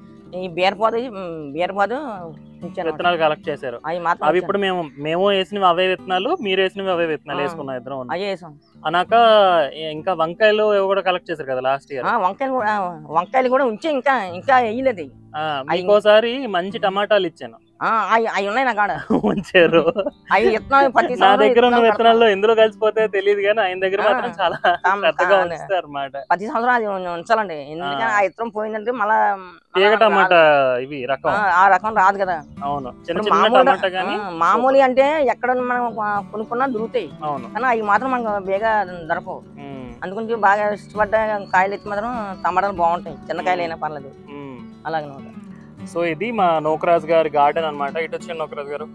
S2: ఈ బీరపాదు మ్, బీరపాదు ఉంచాను
S1: విత్తనాలు కలెక్ట్ చేశారు
S2: అవి మాత్రం
S1: అవి
S2: ఉంచాను.
S1: ఇప్పుడు మేము మేము వేసినవి అవే విత్తనాలు మీరు వేసినవి అవే విత్తనాలు
S2: ఆ.
S1: వేసుకున్నాం ఇద్దరం ఉన్నాం.
S2: అవి వేసాం
S1: అనాక ఇంకా వంకాయలు ఇవి కూడా కలెక్ట్ చేశారు కదా లాస్ట్ ఇయర్
S2: ఆ, వంకాయలు కూడా ఆ, వంకాయలు కూడా ఉంచే ఇంకా ఇంకా వేయలేదు అవి.
S1: మీకోసారి మంచి టమాటాలు ఇచ్చాను
S2: ఆ, అవి అవి ఉన్నాయి నా కాడ
S1: ఉంచారు
S2: అవి విత్తనాలు ప్రతి
S1: నా
S2: సంవత్సరం
S1: దగ్గర ఉన్న
S2: విత్తనాలు
S1: విత్తనాల్లో ఎందులో కలిసిపోతే తెలియదు కానీ ఆయన దగ్గర
S2: ఆ.
S1: మాత్రం చాలా
S2: కడతాం.
S1: పెద్దగా
S2: కా-
S1: ఉంచుతారు అనమాట
S2: ప్రతి సంవత్సరం అది ఉం- ఉంచాలండి ఎందుకంటే
S1: ఆ.
S2: ఆ విత్తనం పోయిందంటే మళ్ళా
S1: తీగ
S2: మళ్ళా
S1: టమాటా
S2: రాదు.
S1: ఇవి
S2: ఆ,
S1: రకం
S2: ఆ రకం రాదు కదా
S1: అవును చిన్న
S2: ఇప్పుడు
S1: చిన్న
S2: మామూలు
S1: టమాటా కానీ
S2: ఆ, మామూలు అంటే ఎక్కడ మనం కొ- కొనుక్కున్నా దొరుకుతాయి
S1: అవును
S2: కానీ అవి మాత్రం మనకు బేగా దొరకవు
S1: ఉమ్,
S2: అందుగురించి బాగా ఇష్టపడ్డ కాయలు ఎత్తి మాత్రం టమాటాలు బాగుంటాయి చిన్న కాయలు అయినా పర్లేదు
S1: ఉమ్.
S2: అలాగనమాట
S1: సో ఇది మా నోకరాజ్ గారి గార్డెన్ అన్నమాట ఇటు వచ్చి నోకరాజ్ గారు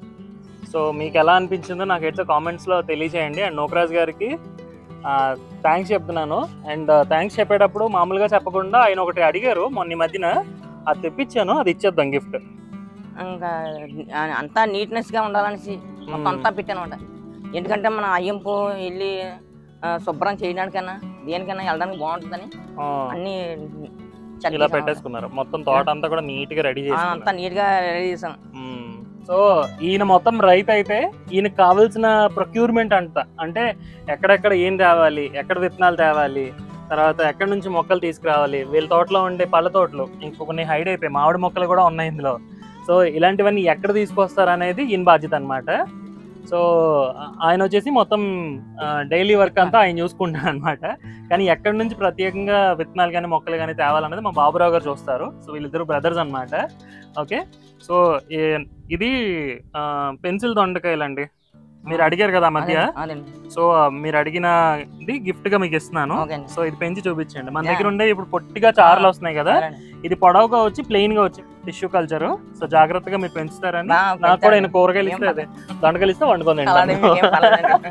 S1: సో మీకు ఎలా అనిపించిందో నాకు అయితే కామెంట్స్లో తెలియజేయండి అండ్ నోకరాజ్ గారికి థ్యాంక్స్ చెప్తున్నాను అండ్ థ్యాంక్స్ చెప్పేటప్పుడు మామూలుగా చెప్పకుండా ఆయన ఒకటి అడిగారు మొన్న ఈ మధ్యన అది తెప్పించాను అది ఇచ్చేద్దాం గిఫ్ట్
S2: ఇంకా ఆ- అంతా నీట్నెస్ గా ఉండాలనేసి మొత్తం అంతా పెట్టాను అనమాట ఎందుకంటే మన అయ్యంపు వెళ్ళి ఆ, శుభ్రం చేయడానికైనా దేనికైనా వెళ్ళడానికి బాగుంటుందని అన్ని చెక్
S1: ఇలా
S2: చేశాను
S1: పెట్టేసుకున్నారు మొత్తం తోట అంతా కూడా నీట్ గా రెడీ
S2: అన్నమాట. ఆ,
S1: చేసి
S2: అంతా నీట్ గా రెడీ చేశాను
S1: సో ఈయన మొత్తం రైతు అయితే ఈయనకు కావాల్సిన ప్రొక్యూర్మెంట్ అంట అంటే ఎక్కడెక్కడ ఏం తేవాలి ఎక్కడ విత్తనాలు తేవాలి తర్వాత ఎక్కడి నుంచి మొక్కలు తీసుకురావాలి వీళ్ళ తోటలో ఉండే పళ్ళ తోటలు ఇంకో కొన్ని హైడ్ అయిపోయి మామిడి మొక్కలు కూడా ఉన్నాయి ఇందులో సో ఇలాంటివన్నీ ఎక్కడ తీసుకొస్తారు అనేది ఈయన బాధ్యత అనమాట సో ఆయన వచ్చేసి మొత్తం డైలీ వర్క్ అంతా ఆయన చూసుకుంటారు అనమాట కానీ ఎక్కడి నుంచి ప్రత్యేకంగా విత్తనాలు కానీ మొక్కలు కానీ తేవాలన్నది మా బాబురావు గారు చూస్తారు సో వీళ్ళిద్దరు బ్రదర్స్ అన్నమాట ఓకే సో ఈ- ఇది పెన్సిల్ దొండకాయలు అండి మీరు అడిగారు కదా ఆ మధ్య
S2: అదే- అదండి
S1: సో మీరు అడిగిన ఇది గిఫ్ట్ గా మీకు ఇస్తున్నాను
S2: ఓకే అండి
S1: సో ఇది పెంచి చూపించండి మన
S2: Yeah.
S1: దగ్గర ఉండే ఇప్పుడు పొట్టిగా చార్లు వస్తున్నాయి కదా
S2: సరే అండి.
S1: ఇది పొడవుగా వచ్చి ప్లెయిన్ గా వచ్చి టిష్యూ కల్చర్ సో జాగ్రత్తగా మీరు పెంచుతారని
S2: బా,
S1: నాకు కూడా
S2: పెంచాలి.
S1: ఆయన కూరగాయలు
S2: ఏం
S1: ఇస్తే అదే దొండకాయలు ఇస్తే వండుకుందండి
S2: అలానే మీకేం పర్లేదండి.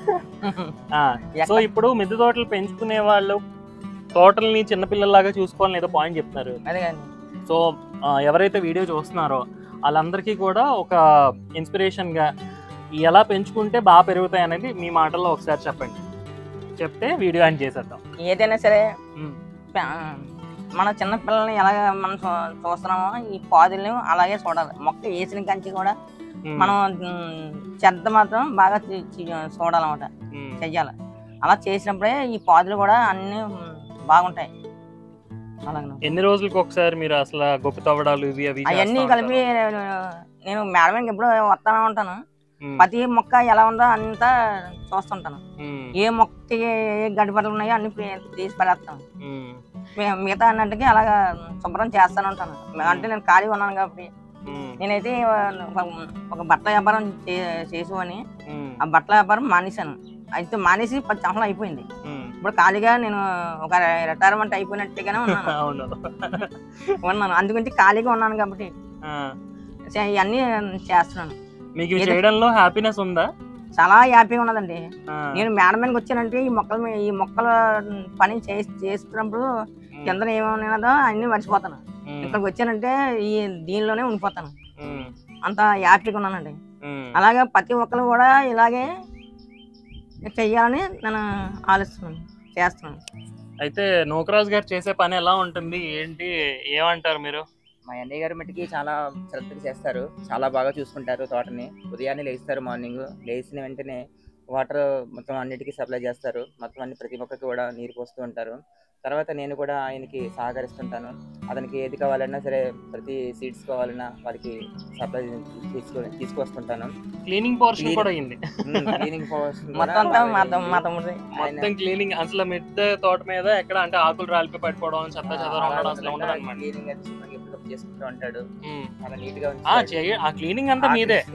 S1: సో ఇప్పుడు మిద్దె తోటలు పెంచుకునే వాళ్ళు తోటల్ని చిన్నపిల్లల్లాగా చూసుకోవాలని ఏదో పాయింట్ చెప్తున్నారు
S2: అదే కదండి
S1: సో ఆ, ఎవరైతే వీడియో చూస్తున్నారో వాళ్ళందరికీ కూడా ఒక ఇన్స్పిరేషన్ గా ఎలా పెంచుకుంటే బాగా పెరుగుతాయి అనేది మీ మాటల్లో ఒకసారి చెప్పండి చెప్తే వీడియో ఆన్ చేసేద్దాం
S2: ఏదైనా సరే
S1: ఉమ్,
S2: ప- మన చిన్న పిల్లల్ని ఎలాగ మనం చూ- చూస్తున్నామో ఈ పాదుల్ని అలాగే చూడాలి మొక్క వేసిన కంచి కూడా
S1: ఉమ్,
S2: మనం ఉమ్, చెత్త మాత్రం బాగా చీ- చీ- చూడాలన్నమాట
S1: ఉమ్,
S2: చెయ్యాలి అలా చేసినప్పుడే ఈ పాదులు కూడా అన్ని ఉమ్, బాగుంటాయి అలాగే
S1: ఎన్ని రోజులకు ఒకసారి మీరు అసలు గొప్ప తవ్వడాలు ఇవి అవి
S2: అవన్నీ
S1: చేస్తా
S2: కలిపి
S1: ఉంటారు?
S2: నేను మేడం ఎప్పుడు వస్తానే ఉంటాను
S1: ఉమ్,
S2: ప్రతి మొక్క ఎలా ఉందో అంతా చూస్తుంటాను
S1: ఉమ్,
S2: ఏ మొక్కకి ఏ గడిపడలు ఉన్నాయో అన్ని పే- తీసి పడేస్తాను
S1: ఉమ్,
S2: మి- మిగతా అన్నింటికి అలాగా శుభ్రం చేస్తానే ఉంటాను అంటే నేను ఖాళీగా ఉన్నాను కాబట్టి
S1: ఉమ్,
S2: నేనైతే ఒక- ఒక బట్టల వ్యాపారం చే- చేసుకొని
S1: ఉమ్,
S2: ఆ బట్టల వ్యాపారం మానేశాను అయితే మానేసి పది సంవత్సరాలు అయిపోయింది
S1: ఉమ్.
S2: ఇప్పుడు ఖాళీగా నేను ఒక రిటైర్మెంట్ అయిపోయినట్టుగానే ఉన్నాను
S1: అవును
S2: ఉన్నాను అందుగురించి ఖాళీగా ఉన్నాను కాబట్టి
S1: ఆ,
S2: చే- ఇవన్నీ చేస్తున్నాను
S1: మీకు ఇవి
S2: ఏదో-
S1: చేయడంలో హ్యాపీనెస్ ఉందా
S2: చాలా హ్యాపీగా ఉన్నదండి
S1: ఆ,
S2: నేను మేడం మీదకి వచ్చానంటే ఈ మొక్కల మీ- ఈ మొక్కల పని చేసి చేస్తున్నప్పుడు
S1: ఉమ్,
S2: కింద ఏమన్నదో అన్ని మర్చిపోతాను
S1: ఉమ్,
S2: ఇక్కడికి వచ్చానంటే ఈ దీనిలోనే ఉండిపోతాను
S1: ఉమ్,
S2: అంత హ్యాపీగా ఉన్నానండి
S1: ఉమ్.
S2: అలాగే ప్రతి ఒక్కరు కూడా ఇలాగే చెయ్యాలని నేను ఆలోచిస్తున్నాను చేస్తున్నాను
S1: అయితే నూకరాజు గారు చేసే పని ఎలా ఉంటుంది ఏంటి ఏమంటారు మీరు
S3: మా అన్నయ్య గారు మట్టికి చాలా శ్రద్ధగా చేస్తారు చాలా బాగా చూసుకుంటారు తోటని ఉదయాన్నే లేస్తారు మార్నింగ్ లేచిన వెంటనే వాటర్ మొత్తం అన్నిటికీ సప్లై చేస్తారు మొత్తం అన్ని ప్రతి మొక్కకి కూడా నీరు పోస్తూ ఉంటారు తర్వాత నేను కూడా ఆయనకి సహకరిస్తుంటాను అతనికి ఏది కావాలన్నా సరే ప్రతి సీడ్స్ కావాలన్నా వారికి సప్లై తీసుకొని తీసుకొస్తుంటాను
S1: క్లీనింగ్ పోర్షన్
S3: Clean-
S1: కూడా అయింది
S3: క్లీనింగ్
S2: మొత్తం అంతా మా తమ్- మా తమ్ముడు
S1: మొత్తం క్లీనింగ్ అసలు మిద్దె తోట మీద ఎక్కడ అంటే ఆకులు రాలిపోయి పడిపోవడం చెత్త చెత్త ఉండడం అసలు ఉండదు అనమాట
S3: క్లీనింగ్ అది శుభ్రంగా ఎప్పటికప్పుడు చేసుకుంటూ ఉంటాడు చాలా నీట్ గా
S1: ఆ
S3: ఉంచుతాడు.
S1: చెయ్య ఆ క్లీనింగ్ అంతా
S3: ఆ
S1: మీదే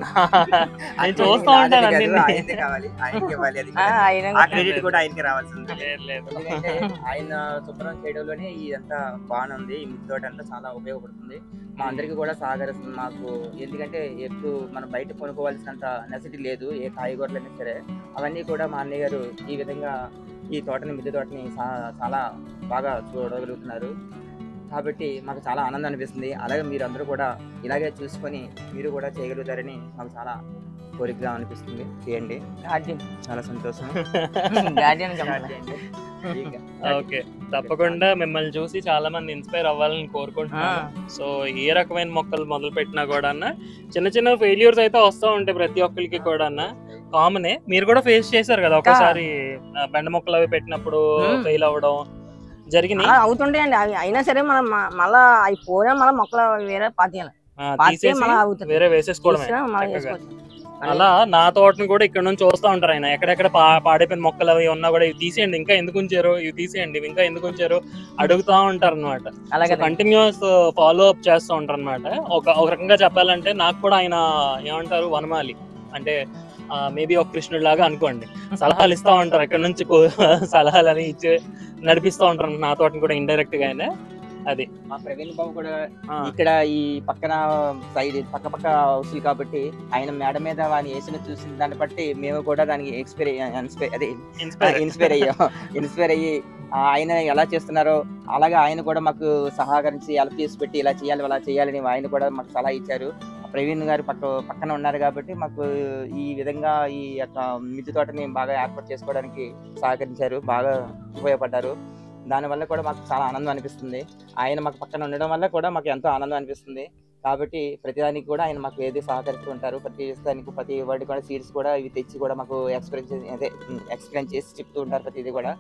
S3: ఆ
S1: నేను
S3: cleaning
S1: చూస్తూ
S3: నాది
S1: ఉంటాను
S3: కాదు,
S1: అన్ని
S3: ఆయనదే కావాలి ఆయనకి ఇవ్వాలి అది
S2: ఆ,
S3: కూడా.
S2: ఆయన
S3: ఆ క్రెడిట్ కూడా ఆయనకి రావాల్సింది
S1: లేదు లేదు
S3: ఎందుకంటే ఆయన శుభ్రం చేయడంలోనే ఇదంతా బాగుంది ఈ మిద్దె తోట అంతా చాలా ఉపయోగపడుతుంది మా అందరికీ కూడా సహకరిస్తుంది మాకు ఎందుకంటే ఎప్పుడు మనం బయట కొనుక్కోవాల్సినంత నెసిటీ లేదు ఏ కాయగూరలైనా సరే అవన్నీ కూడా మా అన్నయ్య గారు ఈ విధంగా ఈ తోటని మిద్దె తోటని చా- చాలా బాగా చూడగలుగుతున్నారు కాబట్టి మాకు చాలా ఆనందం అనిపిస్తుంది అలాగే మీరు అందరూ కూడా ఇలాగే చూసుకొని మీరు కూడా చేయగలుగుతారని మాకు చాలా కోరికగా అనిపిస్తుంది చేయండి
S2: గార్డియన్
S3: చాలా సంతోషం
S2: గార్డియన్ చెప్పాలి
S3: ఇంకా
S1: ఓకే తప్పకుండా మిమ్మల్ని చూసి చాలా మంది ఇన్స్పైర్ అవ్వాలని కోరుకుంటున్నాను సో ఏ రకమైన మొక్కలు మొదలు పెట్టినా కూడా చిన్న చిన్న ఫెయిల్యూర్స్ అయితే వస్తూ ఉంటాయి ప్రతి ఒక్కరికి కూడా కామనే మీరు కూడా ఫేస్ చేశారు కదా ఒకసారి ఆ, బెండ మొక్కలు అవి పెట్టినప్పుడు
S2: Hmm.
S1: ఫెయిల్ అవ్వడం జరిగినాయి
S2: అలా అవుతుంటాయండి అవి అయినా సరే మనం మ- మళ్ళా అవి పోయినా మళ్ళీ మొక్కలు వేరే పాతీయాలి
S1: ఆ,
S2: పాతే
S1: తీసేసి
S2: మళ్ళీ అవుతుంది
S1: వేరే వేసేసుకోవడమే
S2: తీసినా మళ్ళీ
S1: చక్కగా.
S2: వేసుకోవచ్చు
S1: అలా నా తోటని కూడా ఇక్కడ నుంచి చూస్తూ ఉంటారు ఆయన ఎక్కడెక్కడ పా పాడైపోయిన మొక్కలు అవి ఉన్నా కూడా ఇవి తీసేయండి ఇంకా ఎందుకు ఉంచారు ఇవి తీసేయండి ఇవి ఇంకా ఎందుకు ఉంచారు అడుగుతా ఉంటారు అనమాట
S2: అలాగే
S1: కంటిన్యూస్ ఫాలో అప్ చేస్తూ ఉంటారు అనమాట ఒక ఒక రకంగా చెప్పాలంటే నాకు కూడా ఆయన ఏమంటారు వనమాలి అంటే మేబీ ఒక కృష్ణుడు లాగా అనుకోండి సలహాలు ఇస్తా ఉంటారు ఇక్కడ నుంచి కూ- సలహాలు అని ఇచ్చి నడిపిస్తూ ఉంటారు నా తోటని కూడా ఇండైరెక్ట్ గా ఆయన అది
S3: మా ప్రవీణ్ బాబు కూడా
S1: ఆ,
S3: ఇక్కడ ఈ పక్కన సైడ్ పక్క పక్క హౌస్లు కాబట్టి ఆయన మేడ మీద వాడిని వేసిన చూసిన దాన్ని బట్టి మేము కూడా దానికి ఎక్స్పైర్ ఇన్స్పైర్ అదే
S1: inspire.
S3: ఇన్స్పైర్ అయ్యాం ఇన్స్పైర్ అయ్యి ఆ, ఆయన ఎలా చేస్తున్నారో అలాగే ఆయన కూడా మాకు సహకరించి హెల్ప్ చేసి పెట్టి ఇలా చేయాలి అలా చేయాలని ఆయన కూడా మాకు సలహా ఇచ్చారు ప్రవీణ్ గారు పక్క పక్కన ఉన్నారు కాబట్టి మాకు ఈ విధంగా ఈ యొక్క మిద్దె తోటని బాగా ఏర్పాటు చేసుకోవడానికి సహకరించారు బాగా ఉపయోగపడ్డారు దానివల్ల కూడా మాకు చాలా ఆనందం అనిపిస్తుంది ఆయన మాకు పక్కన ఉండడం వల్ల కూడా మాకు ఎంతో ఆనందం అనిపిస్తుంది కాబట్టి ప్రతిదానికి కూడా ఆయన మాకు ఏది సహకరిస్తూ ఉంటారు ప్రతి దానికి ప్రతి వాటి కూడా సీడ్స్ కూడా ఇవి తెచ్చి కూడా మాకు ఎక్స్పీరియన్స్ అదే ఎక్స్పీరియన్స్ చేసి చెప్తూ ఉంటారు ప్రతిదీ కూడా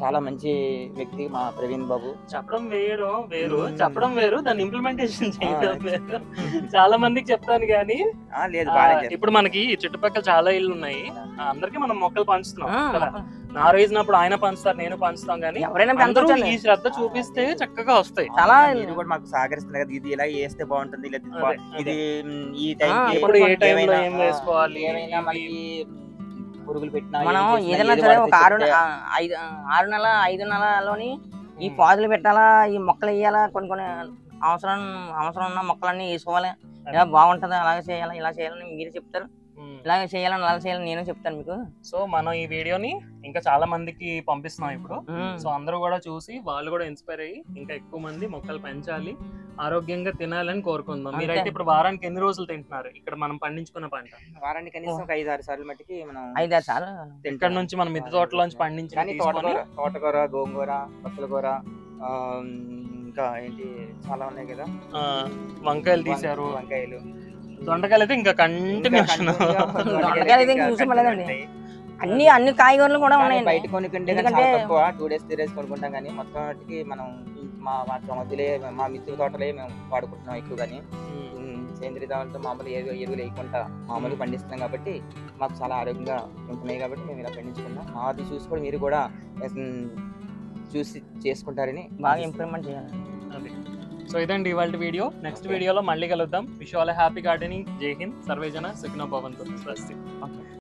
S3: చాలా మంచి వ్యక్తి మా ప్రవీణ్ బాబు
S1: చెప్పడం వేరు వేరు చెప్పడం వేరు దాన్ని ఇంప్లిమెంటేషన్ చేయడం వేరు చాలా మందికి చెప్తాను కానీ
S3: ఆ, లేదు
S1: ఆ,
S3: బాగా చెప్పారు.
S1: ఇప్పుడు మనకి ఈ చుట్టుపక్కల చాలా ఇల్లు ఉన్నాయి ఆ, అందరికీ మనం మొక్కలు పంచుతున్నాం
S2: ఆ,
S1: కదా నా వేసినప్పుడు ఆయన పంచుతారు నేను పంచుతాం కానీ
S2: ఎవరైనా
S1: అందరూ
S2: పెంచొచ్చండి.
S1: ఈ శ్రద్ధ చూపిస్తే చక్కగా వస్తాయి
S2: చాలా
S3: మీరు కూడా మాకు సహకరిస్తున్నారు కదా ఇది ఇలా వేస్తే బాగుంటుంది ఇలా ఇది బా-
S1: అదే, అదే.
S3: ఇది మ్, ఈ టైం
S2: ఆ,
S1: ఇప్పుడు ఏ టైంలో
S3: ఏమైనా
S1: ఏం వేసుకోవాలి
S3: ఏమైనా మనకి పురుగులు పెట్టినా
S2: మనం
S3: ఏం చేసినా
S2: ఏదైనా
S3: ఏది
S2: సరే
S3: వాడితే
S2: ఒక ఆరు
S3: చెప్తే-
S2: ఆ, ఐదు ఆ, ఆరు నెల ఐదు నెలలోని ఈ పాదులు పెట్టాలా ఈ మొక్కలు వేయాలా కొన్ని కొన్ని అవసరం అవసరం ఉన్న మొక్కలన్నీ వేసుకోవాలి ఇలా బాగుంటది అలాగే చేయాలి ఇలా చేయాలని మీరు చెప్తారు
S1: ఉమ్.
S2: ఇలాగే చేయాలని అలా చేయాలని నేను చెప్తాను మీకు
S1: సో మనం ఈ వీడియోని ఇంకా చాలా మందికి పంపిస్తున్నాం ఇప్పుడు
S2: ఉమ్.
S1: సో అందరూ కూడా చూసి వాళ్ళు కూడా ఇన్స్పైర్ అయ్యి ఇంకా ఎక్కువ మంది మొక్కలు పెంచాలి ఆరోగ్యంగా తినాలని కోరుకుందాం
S2: అంతే.
S1: మీరైతే ఇప్పుడు వారానికి ఎన్ని రోజులు తింటున్నారు ఇక్కడ మనం పండించుకున్న పంట
S3: వారానికి కనీసం ఒక ఐదు ఆరు సార్లు మట్టికి మనం
S2: ఐదు ఆరు సార్లు
S1: ఇక్కడ
S3: తింటాం.
S1: నుంచి మనం మిద్దె తోటలోంచి పండించి
S3: కానీ తోటకూర తోటకూర గోంగూర పచ్చల కూర ఆ, ఇంకా ఏంటి చాలా ఉన్నాయి కదా
S1: వంకాయలు తీశారు
S3: వం- వంకాయలు
S1: దొండకాయలు అయితే ఇంకా కంటిన్యూషన్
S2: దొండకాయలు అయితే ఇంకా చూసుకోలేదండి. అన్ని అన్ని కాయగూరలు కూడా
S3: కానీ
S2: ఉన్నాయండి
S3: బయట కొనుక్కుంటే కానీ
S2: ఎందుకంటే-
S3: చాలా తక్కువ టూ డేస్ త్రీ డేస్ కొనుక్కుంటాం కానీ మొత్తం వాటికి మనం మా వాటి మధ్యలో మా మిత్రుల తోటలే మేము వాడుకుంటున్నాం ఎక్కువ కానీ సేంద్రియ దానితో మామూలు ఎరువు ఎరువులు వేయకుండా మామూలు పండిస్తున్నాం కాబట్టి మాకు చాలా ఆరోగ్యంగా ఉంటున్నాయి కాబట్టి మేము ఇలా పండించుకున్నాం మాది చూసి కూడా మీరు కూడా ఉమ్, చూసి చేసుకుంటారని
S2: బాగా ఇంప్రూవ్మెంట్ చేయాలి
S1: సో ఇదండి ఇవాళ వీడియో నెక్స్ట్ వీడియోలో మళ్ళీ కలుద్దాం విష్ ఆల్ హ్యాపీ గార్డెనింగ్ జై హింద్ సర్వేజన సుఖినో భవంతు స్వస్తి
S2: ఓకే